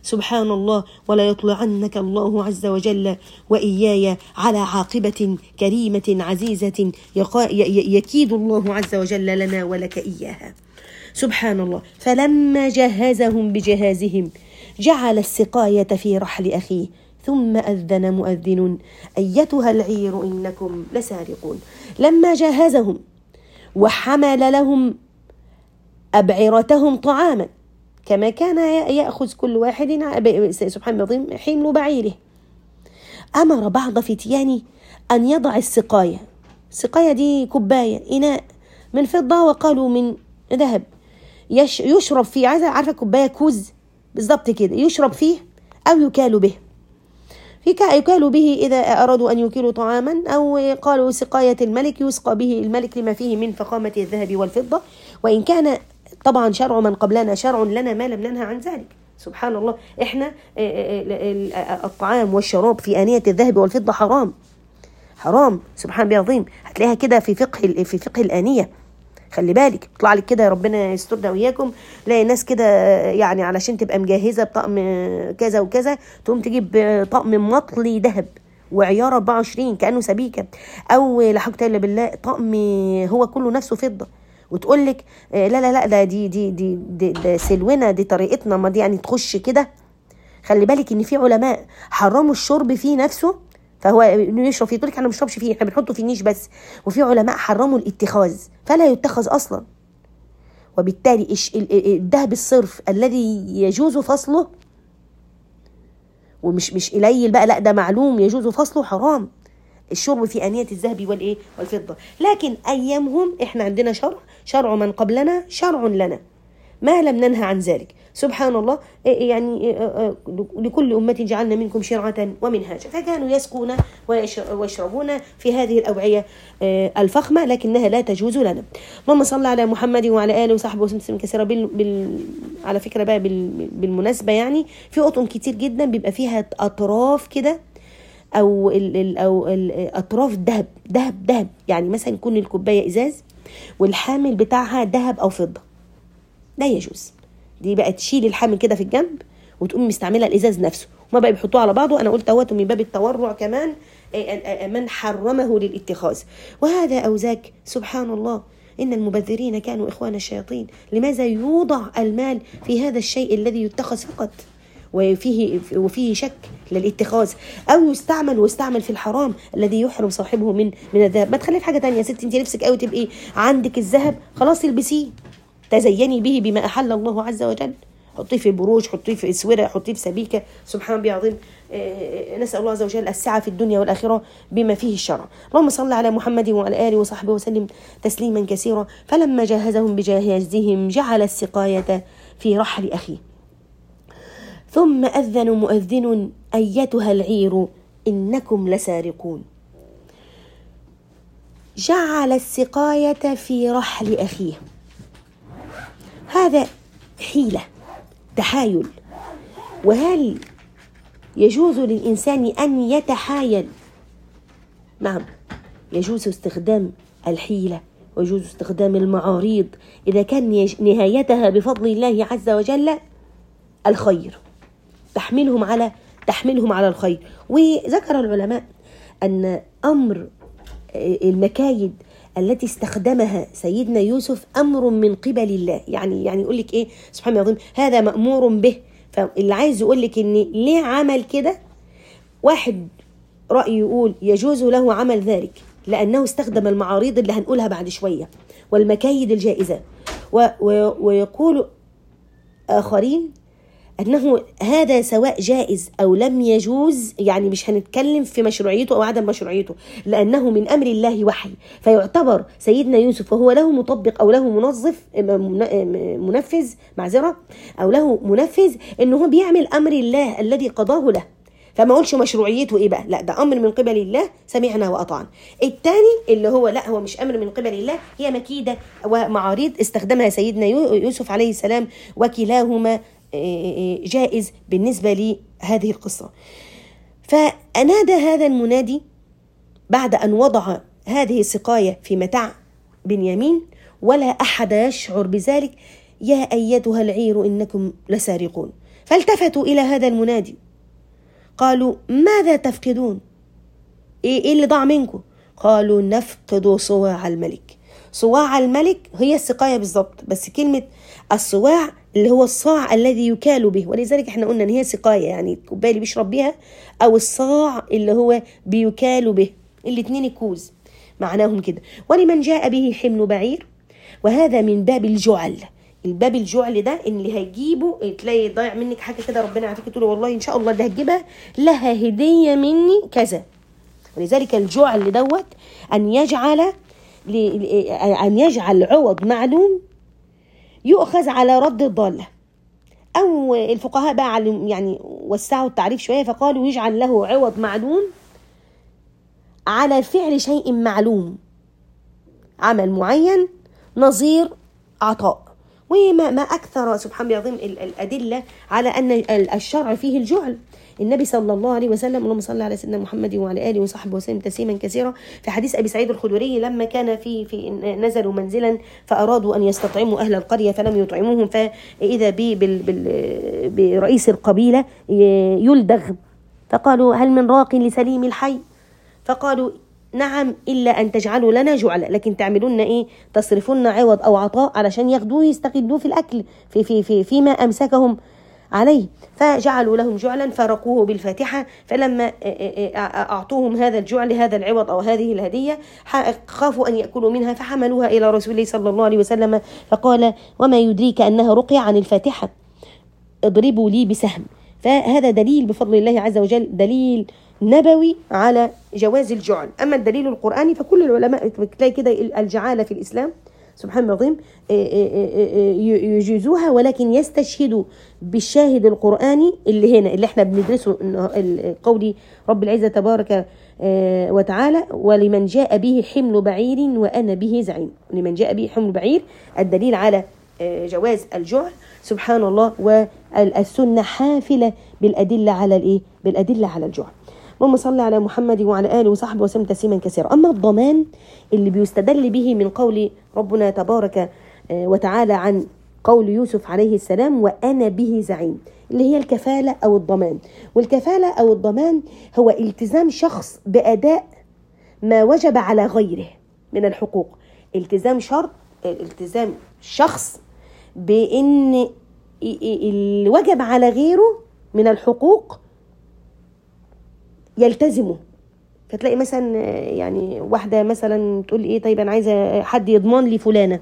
سبحان الله ولا يطلعنك الله عز وجل وإياي على عاقبة كريمة عزيزة يكيد الله عز وجل لنا ولك إياها سبحان الله فلما جهزهم بجهازهم جعل السقاية في رحل أخيه ثم أذن مؤذن أيتها العير إنكم لسارقون لما جهزهم وحمل لهم أبعرتهم طعاما كما كان يأخذ كل واحد سبحان الله حمل بعيره أمر بعض فتيانه أن يضع السقاية السقاية دي كوباية إناء من فضة وقالوا من ذهب يشرب فيه عارفة كوباية كوز بالضبط كده يشرب فيه أو يكال به في يكال به إذا أرادوا أن يكيلوا طعاما أو قالوا سقاية الملك يسقى به الملك لما فيه من فخامة الذهب والفضة وإن كان طبعا شرع من قبلنا شرع لنا ما لم ننهى عن ذلك سبحان الله احنا الطعام والشراب في آنية الذهب والفضة حرام حرام سبحان الله العظيم هتلاقيها كده في فقه في فقه الآنية خلي بالك يطلع لك كده ربنا يسترنا وياكم تلاقي ناس كده يعني علشان تبقى مجهزه بطقم كذا وكذا تقوم تجيب طقم مطلي ذهب وعيار 24 كانه سبيكه او لا حول الا بالله طقم هو كله نفسه فضه وتقول لك لا لا لا ده دي دي دي, دي, دي سلونا دي طريقتنا ما دي يعني تخش كده خلي بالك ان في علماء حرموا الشرب فيه نفسه فهو انه يشرب فيه يقول لك انا ما بشربش فيه احنا بنحطه في النيش بس وفي علماء حرموا الاتخاذ فلا يتخذ اصلا وبالتالي الذهب الصرف الذي يجوز فصله ومش مش قليل بقى لا ده معلوم يجوز فصله حرام الشرب في آنية الذهب والإيه والفضة لكن أيامهم إحنا عندنا شرع شرع من قبلنا شرع لنا ما لم ننهى عن ذلك سبحان الله يعني لكل أمة جعلنا منكم شرعة ومنهاجا فكانوا يسقون ويشربون في هذه الأوعية الفخمة لكنها لا تجوز لنا اللهم صل على محمد وعلى آله وصحبه وسلم كثيرا بال... بال... على فكرة بقى بال... بالمناسبة يعني في قطن كتير جدا بيبقى فيها أطراف كده او ال ال او ال اطراف ذهب ذهب ذهب يعني مثلا يكون الكوبايه ازاز والحامل بتاعها ذهب او فضه لا يجوز دي بقى تشيل الحامل كده في الجنب وتقوم مستعملها الازاز نفسه وما بقى بيحطوه على بعضه انا قلت اهوت من باب التورع كمان من حرمه للاتخاذ وهذا او ذاك سبحان الله إن المبذرين كانوا إخوان الشياطين لماذا يوضع المال في هذا الشيء الذي يتخذ فقط وفيه وفيه شك للاتخاذ او يستعمل ويستعمل في الحرام الذي يحرم صاحبه من من الذهب ما تخليه في حاجه تانية يا ستي انت نفسك قوي تبقي عندك الذهب خلاص البسيه تزيني به بما احل الله عز وجل حطيه في بروج حطيه في اسوره حطيه في سبيكه سبحان ربي العظيم نسال الله عز وجل السعه في الدنيا والاخره بما فيه الشرع اللهم صل على محمد وعلى اله وصحبه وسلم تسليما كثيرا فلما جهزهم بجهازهم جعل السقايه في رحل اخيه ثم أذن مؤذن أيتها العير إنكم لسارقون جعل السقاية في رحل أخيه هذا حيلة تحايل وهل يجوز للإنسان أن يتحايل نعم يجوز استخدام الحيلة ويجوز استخدام المعاريض إذا كان نهايتها بفضل الله عز وجل الخير تحملهم على تحملهم على الخير وذكر العلماء ان امر المكايد التي استخدمها سيدنا يوسف امر من قبل الله يعني يعني يقول لك ايه سبحان الله العظيم هذا مامور به فاللي عايز يقول لك ان ليه عمل كده واحد راي يقول يجوز له عمل ذلك لانه استخدم المعاريض اللي هنقولها بعد شويه والمكايد الجائزه ويقول اخرين انه هذا سواء جائز او لم يجوز يعني مش هنتكلم في مشروعيته او عدم مشروعيته لانه من امر الله وحي فيعتبر سيدنا يوسف وهو له مطبق او له منظف منفذ معذره او له منفذ انه هو بيعمل امر الله الذي قضاه له فما اقولش مشروعيته ايه بقى لا ده امر من قبل الله سمعنا واطعنا الثاني اللي هو لا هو مش امر من قبل الله هي مكيده ومعاريض استخدمها سيدنا يوسف عليه السلام وكلاهما جائز بالنسبة لهذه القصة فأنادى هذا المنادي بعد أن وضع هذه السقاية في متاع بنيامين ولا أحد يشعر بذلك يا أيتها العير إنكم لسارقون فالتفتوا إلى هذا المنادي قالوا ماذا تفقدون إيه, إيه اللي ضاع منكم قالوا نفقد صواع الملك صواع الملك هي السقاية بالضبط بس كلمة الصواع اللي هو الصاع الذي يكال به ولذلك احنا قلنا ان هي سقاية يعني الكوباية اللي بيشرب بيها او الصاع اللي هو بيكال به الاتنين الكوز معناهم كده ولمن جاء به حمل بعير وهذا من باب الجعل الباب الجعل ده ان اللي هيجيبه تلاقي ضايع منك حاجه كده ربنا يعافيك تقول والله ان شاء الله اللي هتجيبها لها هديه مني كذا ولذلك الجعل دوت ان يجعل ان يجعل عوض معلوم يؤخذ على رد الضاله او الفقهاء بقى يعني وسعوا التعريف شويه فقالوا يجعل له عوض معلوم على فعل شيء معلوم عمل معين نظير عطاء وما ما أكثر سبحان الله العظيم الأدلة على أن الشرع فيه الجعل النبي صلى الله عليه وسلم اللهم صل على سيدنا محمد وعلى اله وصحبه وسلم تسليما كثيرا في حديث ابي سعيد الخدري لما كان في في نزلوا منزلا فارادوا ان يستطعموا اهل القريه فلم يطعموهم فاذا برئيس القبيله يلدغ فقالوا هل من راق لسليم الحي فقالوا نعم إلا أن تجعلوا لنا جعلا لكن تعملون إيه تصرفون عوض أو عطاء علشان ياخدوه يستغلوه في الأكل في في في فيما أمسكهم عليه فجعلوا لهم جعلا فرقوه بالفاتحة فلما أعطوهم هذا الجعل هذا العوض أو هذه الهدية خافوا أن يأكلوا منها فحملوها إلى رسول الله صلى الله عليه وسلم فقال وما يدريك أنها رقية عن الفاتحة اضربوا لي بسهم فهذا دليل بفضل الله عز وجل دليل نبوي على جواز الجعل أما الدليل القرآني فكل العلماء تلاقي كده الجعالة في الإسلام سبحان العظيم يجيزوها ولكن يستشهدوا بالشاهد القرآني اللي هنا اللي احنا بندرسه قول رب العزة تبارك وتعالى ولمن جاء به حمل بعير وأنا به زعيم لمن جاء به حمل بعير الدليل على جواز الجعل سبحان الله والسنة حافلة بالأدلة على الإيه؟ بالأدلة على الجعل اللهم صل على محمد وعلى اله وصحبه وسلم تسليما كثيرا اما الضمان اللي بيستدل به من قول ربنا تبارك وتعالى عن قول يوسف عليه السلام وانا به زعيم اللي هي الكفاله او الضمان والكفاله او الضمان هو التزام شخص باداء ما وجب على غيره من الحقوق التزام شرط التزام شخص بان اللي وجب على غيره من الحقوق يلتزموا فتلاقي مثلا يعني واحده مثلا تقول ايه طيب انا عايزه حد يضمن لي فلانه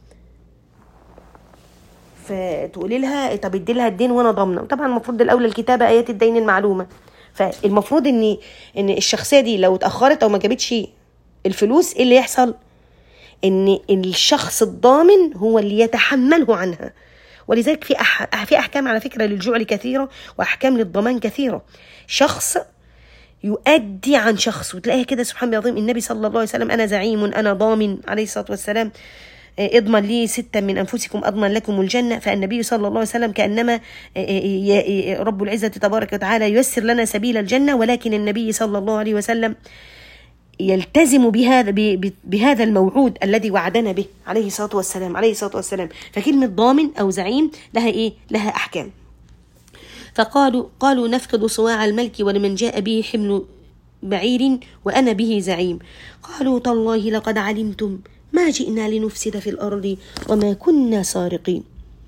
فتقولي لها طب ادي لها الدين وانا ضامنه طبعا المفروض الاولى الكتابه ايات الدين المعلومه فالمفروض ان ان الشخصيه دي لو اتاخرت او ما جابتش الفلوس ايه اللي يحصل ان الشخص الضامن هو اللي يتحمله عنها ولذلك في أح... في احكام على فكره للجعل كثيره واحكام للضمان كثيره شخص يؤدي عن شخص وتلاقيها كده سبحان الله العظيم النبي صلى الله عليه وسلم انا زعيم انا ضامن عليه الصلاه والسلام اضمن لي ستا من انفسكم اضمن لكم الجنه فالنبي صلى الله عليه وسلم كانما رب العزه تبارك وتعالى ييسر لنا سبيل الجنه ولكن النبي صلى الله عليه وسلم يلتزم بهذا بهذا الموعود الذي وعدنا به عليه الصلاه والسلام عليه الصلاه والسلام فكلمه ضامن او زعيم لها ايه لها احكام فقالوا قالوا نفقد صواع الملك ولمن جاء به حمل بعير وأنا به زعيم قالوا تالله لقد علمتم ما جئنا لنفسد في الأرض وما كنا سارقين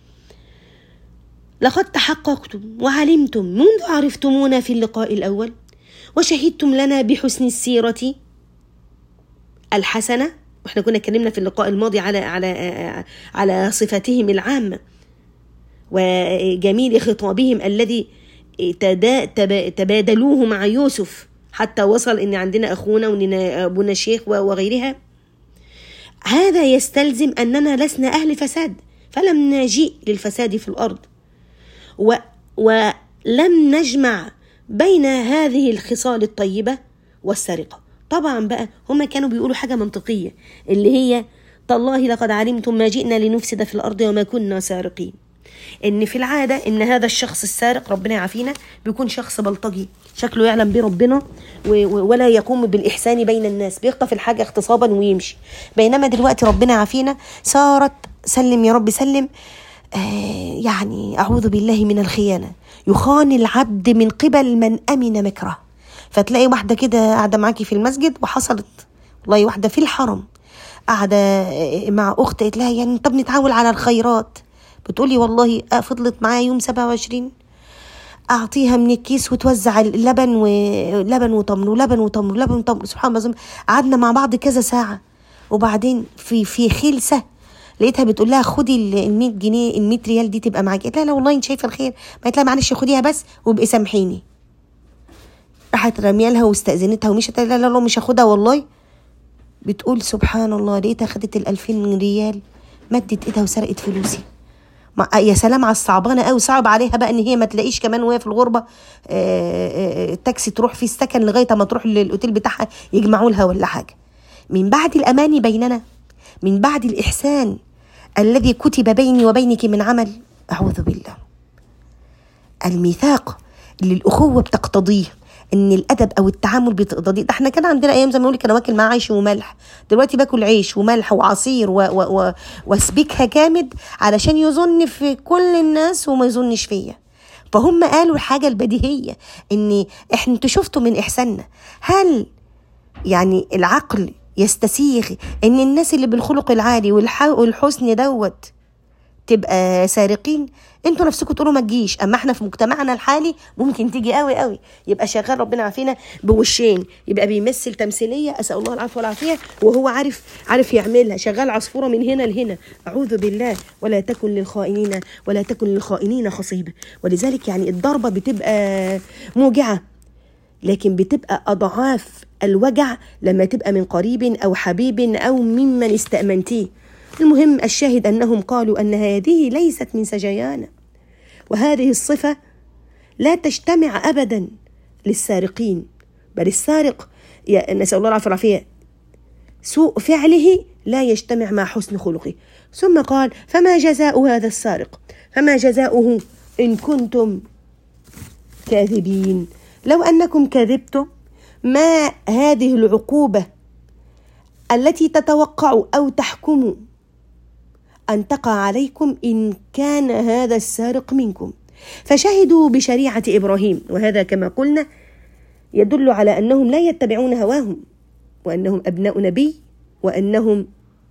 لقد تحققتم وعلمتم منذ عرفتمونا في اللقاء الأول وشهدتم لنا بحسن السيرة الحسنة واحنا كنا اتكلمنا في اللقاء الماضي على على على صفاتهم العامه وجميل خطابهم الذي تبادلوه مع يوسف حتى وصل ان عندنا اخونا واننا ابونا الشيخ وغيرها هذا يستلزم اننا لسنا اهل فساد فلم نجيء للفساد في الارض و ولم نجمع بين هذه الخصال الطيبه والسرقه طبعا بقى هما كانوا بيقولوا حاجه منطقيه اللي هي تالله لقد علمتم ما جئنا لنفسد في الارض وما كنا سارقين ان في العاده ان هذا الشخص السارق ربنا يعافينا بيكون شخص بلطجي شكله يعلم به ربنا ولا يقوم بالاحسان بين الناس بيخطف الحاجه اغتصابا ويمشي بينما دلوقتي ربنا يعافينا صارت سلم يا رب سلم آه يعني أعوذ بالله من الخيانة يخان العبد من قبل من أمن مكره فتلاقي واحدة كده قاعدة معاكي في المسجد وحصلت والله واحدة في الحرم قاعدة مع أخت قالت لها يعني طب نتعاون على الخيرات بتقولي والله فضلت معايا يوم سبعة وعشرين أعطيها من الكيس وتوزع اللبن ولبن وتمر ولبن وتمر ولبن وتمر سبحان الله قعدنا مع بعض كذا ساعة وبعدين في في خلسة لقيتها بتقول لها خدي ال 100 جنيه ال 100 ريال دي تبقى معاكي قالت لها لا والله انت شايفه الخير قالت لها معلش خديها بس وابقي سامحيني راحت رميالها واستأذنتها ومشت لا لا لا مش هاخدها والله بتقول سبحان الله لقيتها خدت ال 2000 ريال مدت ايدها وسرقت فلوسي يا سلام على الصعبانه قوي صعب عليها بقى ان هي ما تلاقيش كمان وهي في الغربه تاكسي تروح في السكن لغايه ما تروح للاوتيل بتاعها يجمعوا لها ولا حاجه من بعد الاماني بيننا من بعد الاحسان الذي كتب بيني وبينك من عمل اعوذ بالله الميثاق اللي الاخوه بتقتضيه ان الادب او التعامل بتقتضي ده احنا كان عندنا ايام زي ما كان واكل معاه عيش وملح دلوقتي باكل عيش وملح وعصير و و و واسبكها جامد علشان يظن في كل الناس وما يظنش فيا فهم قالوا الحاجه البديهيه ان احنا انتوا شفتوا من احساننا هل يعني العقل يستسيغ ان الناس اللي بالخلق العالي والحسن دوت تبقى سارقين انتوا نفسكم تقولوا ما تجيش اما احنا في مجتمعنا الحالي ممكن تيجي قوي قوي يبقى شغال ربنا عافينا بوشين يبقى بيمثل تمثيليه اسال الله العفو والعافيه وهو عارف عارف يعملها شغال عصفوره من هنا لهنا اعوذ بالله ولا تكن للخائنين ولا تكن للخائنين خصيبه ولذلك يعني الضربه بتبقى موجعه لكن بتبقى اضعاف الوجع لما تبقى من قريب او حبيب او ممن استامنتيه المهم الشاهد انهم قالوا ان هذه ليست من سجيانا وهذه الصفه لا تجتمع ابدا للسارقين بل السارق نسال الله العافيه والعافيه سوء فعله لا يجتمع مع حسن خلقه ثم قال فما جزاء هذا السارق فما جزاؤه ان كنتم كاذبين لو انكم كذبتم ما هذه العقوبه التي تتوقع او تحكم أن تقع عليكم إن كان هذا السارق منكم فشهدوا بشريعة إبراهيم وهذا كما قلنا يدل على أنهم لا يتبعون هواهم وأنهم أبناء نبي وأنهم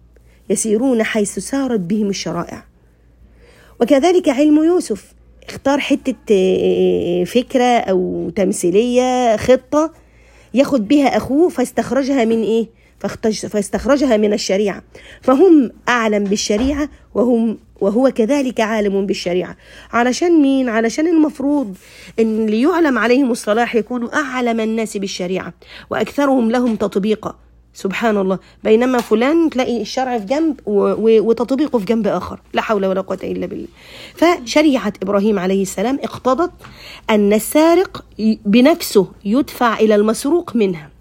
يسيرون حيث سارت بهم الشرائع وكذلك علم يوسف اختار حتة فكرة أو تمثيلية خطة ياخد بها أخوه فاستخرجها من إيه؟ فاستخرجها من الشريعة فهم أعلم بالشريعة وهم وهو كذلك عالم بالشريعة علشان مين؟ علشان المفروض أن اللي يعلم عليهم الصلاح يكونوا أعلم الناس بالشريعة وأكثرهم لهم تطبيقا سبحان الله بينما فلان تلاقي الشرع في جنب وتطبيقه في جنب آخر لا حول ولا قوة إلا بالله فشريعة إبراهيم عليه السلام اقتضت أن السارق بنفسه يدفع إلى المسروق منها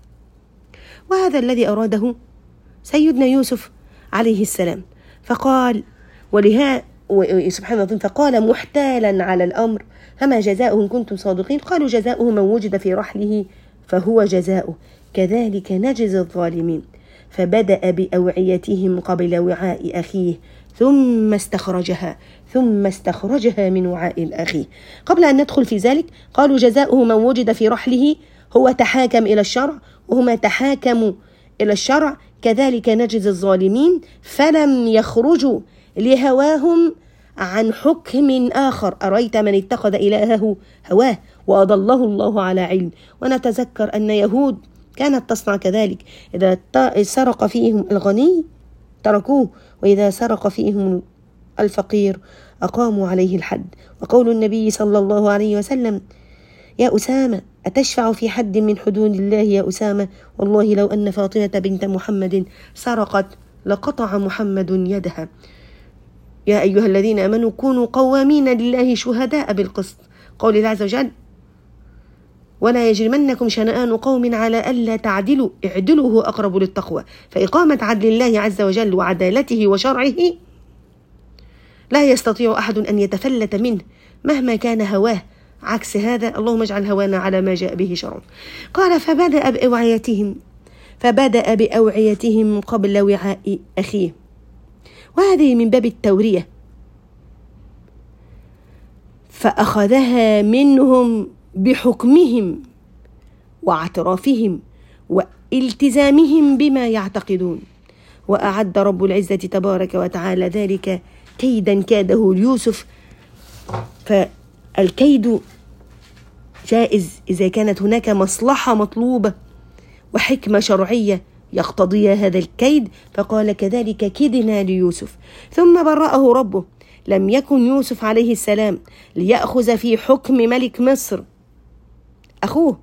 وهذا الذي أراده سيدنا يوسف عليه السلام فقال ولها سبحان الله فقال محتالا على الأمر فما جزاؤه إن كنتم صادقين قالوا جزاؤه من وجد في رحله فهو جزاؤه كذلك نجزي الظالمين فبدأ بأوعيتهم قبل وعاء أخيه ثم استخرجها ثم استخرجها من وعاء الأخي قبل أن ندخل في ذلك قالوا جزاؤه من وجد في رحله هو تحاكم إلى الشرع وهما تحاكموا إلى الشرع كذلك نجزي الظالمين فلم يخرجوا لهواهم عن حكم آخر أريت من اتخذ إلهه هواه وأضله الله على علم ونتذكر أن يهود كانت تصنع كذلك إذا سرق فيهم الغني تركوه وإذا سرق فيهم الفقير أقاموا عليه الحد وقول النبي صلى الله عليه وسلم يا أسامة أتشفع في حد من حدود الله يا أسامة والله لو أن فاطمة بنت محمد سرقت لقطع محمد يدها يا أيها الذين آمنوا كونوا قوامين لله شهداء بالقسط قول الله عز وجل ولا يجرمنكم شنآن قوم على ألا تعدلوا اعدلوا هو أقرب للتقوى فإقامة عدل الله عز وجل وعدالته وشرعه لا يستطيع أحد أن يتفلت منه مهما كان هواه عكس هذا اللهم اجعل هوانا على ما جاء به شرع قال فبدأ بأوعيتهم فبدأ بأوعيتهم قبل وعاء أخيه وهذه من باب التورية فأخذها منهم بحكمهم واعترافهم والتزامهم بما يعتقدون وأعد رب العزة تبارك وتعالى ذلك كيدا كاده ليوسف فالكيد جائز إذا كانت هناك مصلحة مطلوبة وحكمة شرعية يقتضي هذا الكيد فقال كذلك كدنا ليوسف ثم برأه ربه لم يكن يوسف عليه السلام ليأخذ في حكم ملك مصر أخوه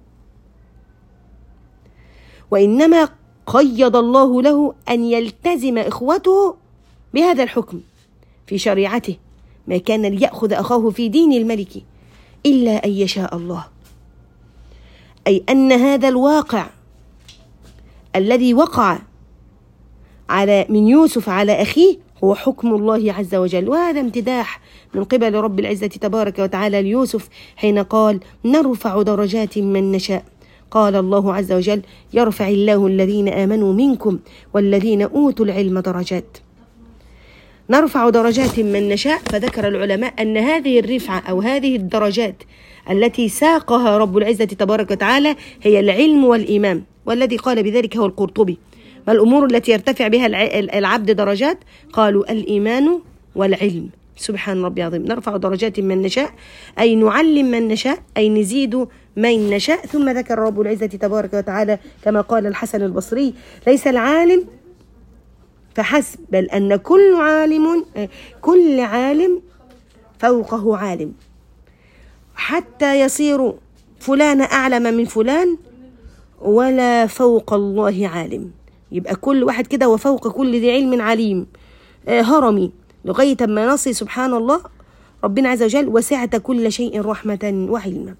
وإنما قيض الله له أن يلتزم إخوته بهذا الحكم في شريعته ما كان ليأخذ أخاه في دين الملك إلا أن يشاء الله أي أن هذا الواقع الذي وقع على من يوسف على أخيه هو حكم الله عز وجل وهذا امتداح من قبل رب العزة تبارك وتعالى ليوسف حين قال نرفع درجات من نشاء قال الله عز وجل يرفع الله الذين آمنوا منكم والذين أوتوا العلم درجات نرفع درجات من نشاء فذكر العلماء أن هذه الرفعة أو هذه الدرجات التي ساقها رب العزة تبارك وتعالى هي العلم والإيمان والذي قال بذلك هو القرطبي ما الأمور التي يرتفع بها العبد درجات قالوا الإيمان والعلم سبحان ربي العظيم نرفع درجات من نشاء أي نعلم من نشاء أي نزيد من نشاء ثم ذكر رب العزة تبارك وتعالى كما قال الحسن البصري ليس العالم فحسب بل أن كل عالم كل عالم فوقه عالم حتى يصير فلان أعلم من فلان ولا فوق الله عالم يبقى كل واحد كده وفوق كل ذي علم عليم آه، هرمي لغاية ما نصل سبحان الله ربنا عز وجل وسعت كل شيء رحمة وعلما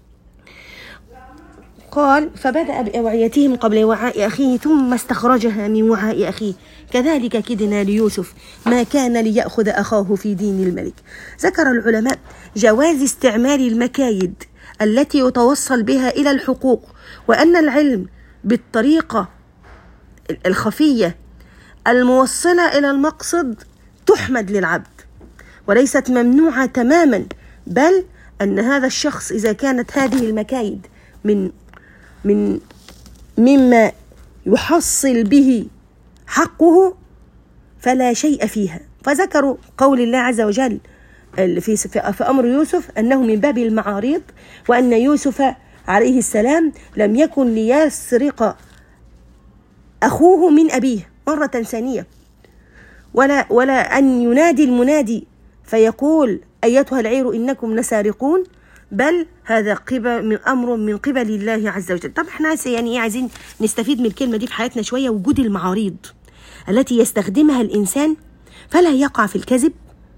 قال فبدأ بأوعيتهم قبل وعاء أخيه ثم استخرجها من وعاء أخيه كذلك كدنا ليوسف ما كان ليأخذ أخاه في دين الملك ذكر العلماء جواز استعمال المكايد التي يتوصل بها إلى الحقوق وأن العلم بالطريقة الخفية الموصلة إلى المقصد تحمد للعبد وليست ممنوعة تماما بل أن هذا الشخص إذا كانت هذه المكايد من من مما يحصل به حقه فلا شيء فيها فذكروا قول الله عز وجل في في امر يوسف انه من باب المعاريض وان يوسف عليه السلام لم يكن ليسرق اخوه من ابيه مره ثانيه ولا ولا ان ينادي المنادي فيقول ايتها العير انكم لسارقون بل هذا قبل من امر من قبل الله عز وجل طب احنا يعني ايه عايزين نستفيد من الكلمه دي في حياتنا شويه وجود المعاريض التي يستخدمها الانسان فلا يقع في الكذب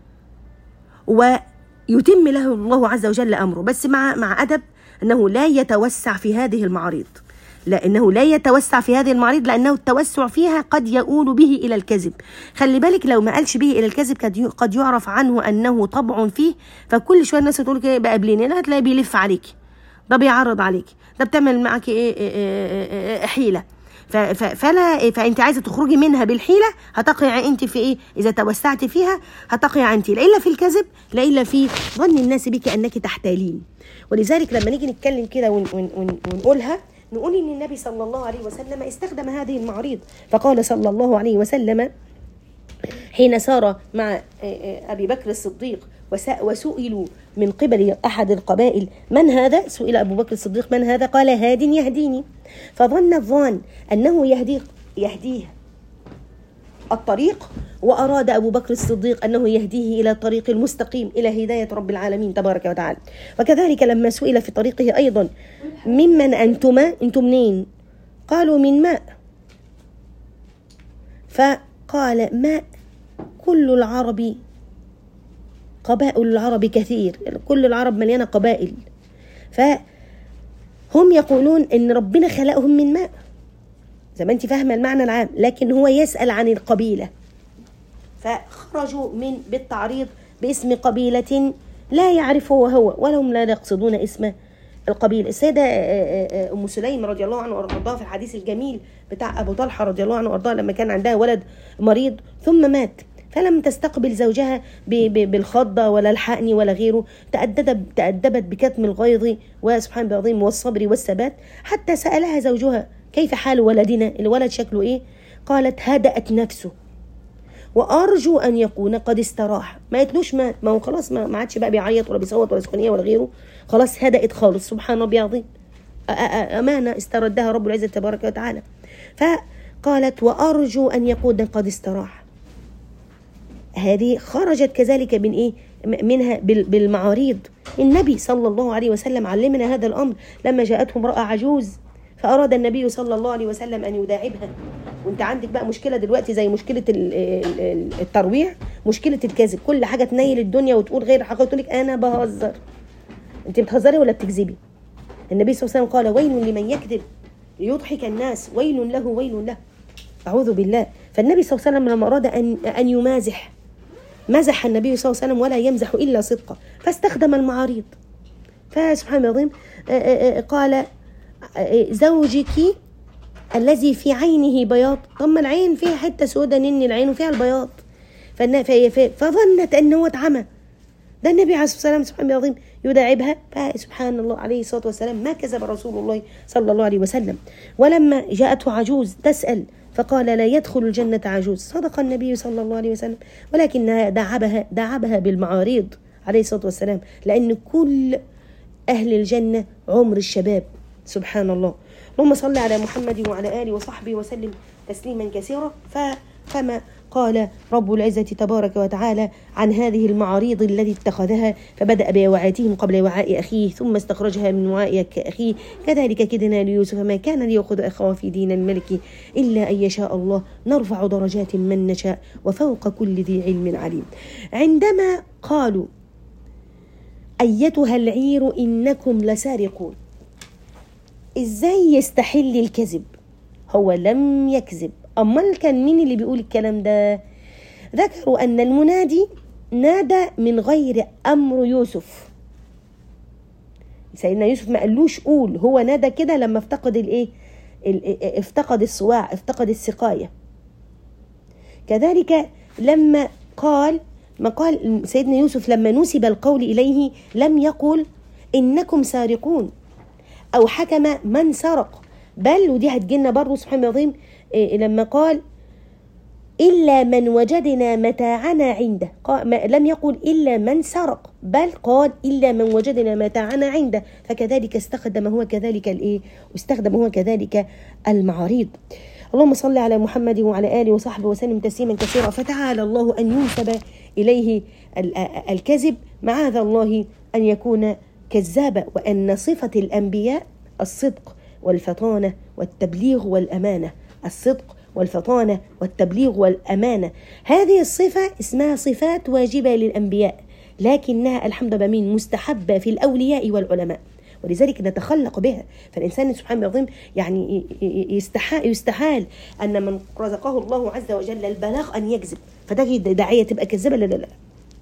ويتم له الله عز وجل امره بس مع مع ادب انه لا يتوسع في هذه المعاريض لأنه لا يتوسع في هذه المعارض لأنه التوسع فيها قد يؤول به إلى الكذب خلي بالك لو ما قالش به إلى الكذب قد يعرف عنه أنه طبع فيه فكل شوية الناس تقول كده بقى قابليني لا هتلاقي بيلف عليك ده بيعرض عليك ده بتعمل معك إيه, إيه, إيه, إيه حيلة فلا فانت عايزه تخرجي منها بالحيله هتقع انت في ايه اذا توسعت فيها هتقع انت لا الا في الكذب لا الا في ظن الناس بك انك تحتالين ولذلك لما نيجي نتكلم كده ونقولها نقول ان النبي صلى الله عليه وسلم استخدم هذه المعاريض فقال صلى الله عليه وسلم حين سار مع آه، آه، ابي بكر الصديق وسئلوا من قبل احد القبائل من هذا؟ سئل ابو بكر الصديق من هذا؟ قال هاد يهديني فظن الظان انه يهديه يهديه الطريق وأراد أبو بكر الصديق أنه يهديه إلى الطريق المستقيم إلى هداية رب العالمين تبارك وتعالى وكذلك لما سئل في طريقه أيضا ممن أنتما أنتم منين قالوا من ماء فقال ماء كل العرب قبائل العرب كثير كل العرب مليانة قبائل فهم يقولون ان ربنا خلقهم من ماء زي ما انت فاهمه المعنى العام لكن هو يسال عن القبيله فخرجوا من بالتعريض باسم قبيله لا يعرفه هو ولهم لا يقصدون اسم القبيلة السيدة آه، آه، أم سليم رضي الله عنها وأرضاها في الحديث الجميل بتاع أبو طلحة رضي الله عنه وأرضاه لما كان عندها ولد مريض ثم مات فلم تستقبل زوجها ب- ب- بالخضة ولا الحقن ولا غيره تأدبت, تأدبت بكتم الغيظ وسبحان الله العظيم والصبر والثبات حتى سألها زوجها كيف حال ولدنا الولد شكله إيه قالت هدأت نفسه وارجو ان يكون قد استراح ما يتلوش مات ما هو خلاص ما ما عادش بقى بيعيط ولا بيصوت ولا سخونيه ولا غيره خلاص هدأت خالص سبحان ربي العظيم أ- أ- أ- امانه استردها رب العزه تبارك وتعالى فقالت وارجو ان يكون قد استراح هذه خرجت كذلك من ايه م- منها بال- بالمعاريض النبي صلى الله عليه وسلم علمنا هذا الامر لما جاءته امراه عجوز فاراد النبي صلى الله عليه وسلم ان يداعبها وانت عندك بقى مشكله دلوقتي زي مشكله ال- ال- ال- الترويع مشكله الكذب كل حاجه تنيل الدنيا وتقول غير حقيقه تقول لك انا بهزر انت بتهزري ولا بتكذبي النبي صلى الله عليه وسلم قال ويل لمن يكذب ليضحك الناس ويل له ويل له اعوذ بالله فالنبي صلى الله عليه وسلم لما اراد ان ان يمازح مزح النبي صلى الله عليه وسلم ولا يمزح الا صدقا فاستخدم المعاريض فسبحان الله العظيم آه، آه، آه، قال آه، زوجك الذي في عينه بياض طب ما العين فيها حته سوداء نني العين وفيها البياض فالنا- في- في- فظنت انه اتعمى ده النبي عليه الصلاه والسلام سبحان الله العظيم يداعبها فسبحان الله عليه الصلاه والسلام ما كذب رسول الله صلى الله عليه وسلم ولما جاءته عجوز تسال فقال لا يدخل الجنة عجوز صدق النبي صلى الله عليه وسلم ولكنها دعبها دعبها بالمعاريض عليه الصلاة والسلام لأن كل أهل الجنة عمر الشباب سبحان الله اللهم صل على محمد وعلى آله وصحبه وسلم تسليما كثيرا ف كما قال رب العزة تبارك وتعالى عن هذه المعاريض التي اتخذها فبدأ بوعاتهم قبل وعاء أخيه ثم استخرجها من وعاء أخيه كذلك كدنا ليوسف ما كان ليأخذ أخاه في دين الملك إلا أن يشاء الله نرفع درجات من نشاء وفوق كل ذي علم عليم عندما قالوا أيتها العير إنكم لسارقون إزاي يستحل الكذب هو لم يكذب أمال كان مين اللي بيقول الكلام ده ذكروا أن المنادي نادى من غير أمر يوسف سيدنا يوسف ما قالوش قول هو نادى كده لما افتقد الايه ال- افتقد الصواع افتقد السقايه كذلك لما قال ما قال سيدنا يوسف لما نسب القول اليه لم يقل انكم سارقون او حكم من سرق بل ودي هتجينا برضه سبحان الله العظيم إيه لما قال إلا من وجدنا متاعنا عنده قال ما لم يقل إلا من سرق بل قال إلا من وجدنا متاعنا عنده فكذلك استخدم هو كذلك الإيه واستخدم هو كذلك المعاريض اللهم صل على محمد وعلى آله وصحبه وسلم تسليما كثيرا فتعالى الله أن ينسب إليه ال- الكذب معاذ الله أن يكون كذابا وأن صفة الأنبياء الصدق والفطانة والتبليغ والأمانة الصدق والفطانة والتبليغ والأمانة هذه الصفة اسمها صفات واجبة للأنبياء لكنها الحمد لله من مستحبة في الأولياء والعلماء ولذلك نتخلق بها فالإنسان سبحانه العظيم يعني يستحال, يستحال أن من رزقه الله عز وجل البلاغ أن يكذب فده داعية تبقى كذابة لا لا لا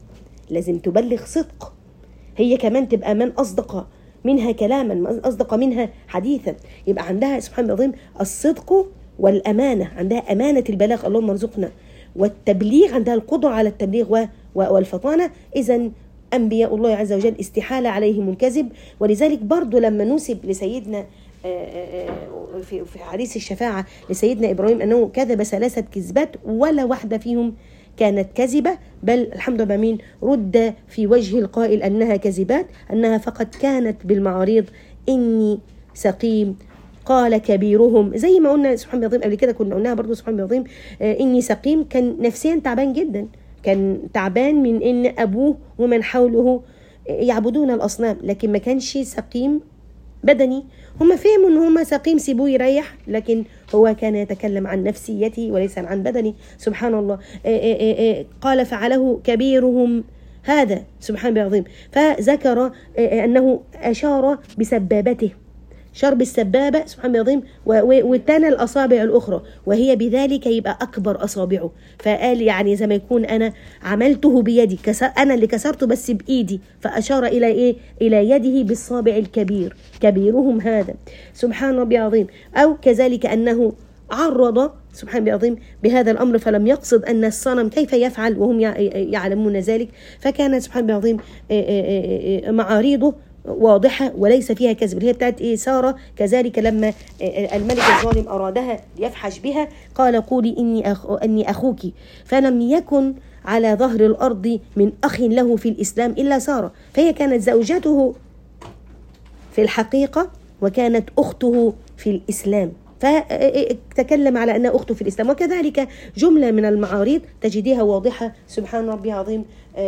لازم تبلغ صدق هي كمان تبقى من أصدق منها كلاما من أصدق منها حديثا يبقى عندها سبحان الله العظيم الصدق والأمانة عندها أمانة البلاغ اللهم ارزقنا والتبليغ عندها القدرة على التبليغ و- و- والفطانة إذا أنبياء الله عز وجل استحالة عليهم الكذب ولذلك برضو لما نسب لسيدنا آه، آه، آه، في في حديث الشفاعة لسيدنا إبراهيم أنه كذب ثلاثة كذبات ولا واحدة فيهم كانت كذبة بل الحمد لله مين رد في وجه القائل أنها كذبات أنها فقط كانت بالمعاريض إني سقيم قال كبيرهم زي ما قلنا سبحان الله العظيم قبل كده كنا قلناها برضو سبحان الله العظيم آه، إني سقيم كان نفسيا تعبان جدا كان تعبان من إن أبوه ومن حوله يعبدون الأصنام لكن ما كانش سقيم بدني هم فهموا ان هم سقيم سيبوه يريح لكن هو كان يتكلم عن نفسيته وليس عن بدني سبحان الله إيه إيه إيه إيه قال فعله كبيرهم هذا سبحان الله العظيم فذكر إيه انه اشار بسبابته شرب السبابة سبحان الله العظيم و- و- وتنى الأصابع الأخرى وهي بذلك يبقى أكبر أصابعه فقال يعني زي ما يكون أنا عملته بيدي كسر أنا اللي كسرته بس بإيدي فأشار إلى إيه إلى يده بالصابع الكبير كبيرهم هذا سبحان ربي العظيم أو كذلك أنه عرض سبحان الله العظيم بهذا الأمر فلم يقصد أن الصنم كيف يفعل وهم يعلمون ذلك فكانت سبحان الله العظيم معاريضه واضحة وليس فيها كذب هي بتاعت إيه سارة كذلك لما الملك الظالم أرادها ليفحش بها قال قولي إني, أخ أني أخوك فلم يكن على ظهر الأرض من أخ له في الإسلام إلا سارة فهي كانت زوجته في الحقيقة وكانت أخته في الإسلام فتكلم على أنها أخته في الإسلام وكذلك جملة من المعاريض تجديها واضحة سبحان ربي عظيم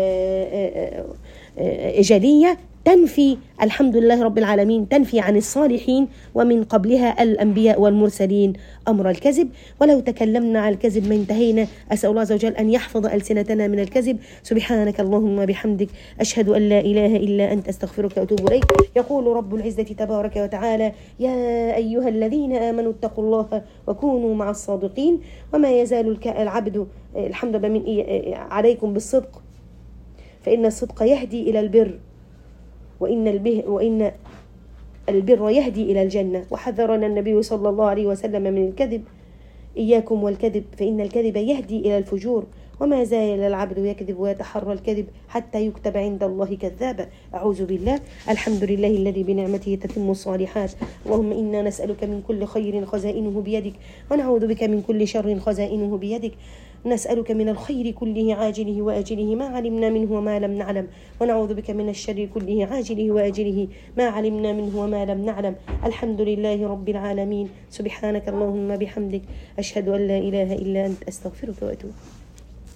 جلية تنفي الحمد لله رب العالمين تنفي عن الصالحين ومن قبلها الأنبياء والمرسلين أمر الكذب ولو تكلمنا عن الكذب ما انتهينا أسأل الله عز وجل أن يحفظ ألسنتنا من الكذب سبحانك اللهم بحمدك أشهد أن لا إله إلا أنت أستغفرك وأتوب إليك يقول رب العزة تبارك وتعالى يا أيها الذين آمنوا اتقوا الله وكونوا مع الصادقين وما يزال العبد الحمد لله من عليكم بالصدق فإن الصدق يهدي إلى البر وإن البه وإن البر يهدي إلى الجنة وحذرنا النبي صلى الله عليه وسلم من الكذب إياكم والكذب فإن الكذب يهدي إلى الفجور وما زال العبد يكذب ويتحرى الكذب حتى يكتب عند الله كذابا أعوذ بالله الحمد لله الذي بنعمته تتم الصالحات اللهم إنا نسألك من كل خير خزائنه بيدك ونعوذ بك من كل شر خزائنه بيدك نسألك من الخير كله عاجله وآجله ما علمنا منه وما لم نعلم ونعوذ بك من الشر كله عاجله وآجله ما علمنا منه وما لم نعلم الحمد لله رب العالمين سبحانك اللهم بحمدك أشهد أن لا إله إلا أنت أستغفرك وأتوب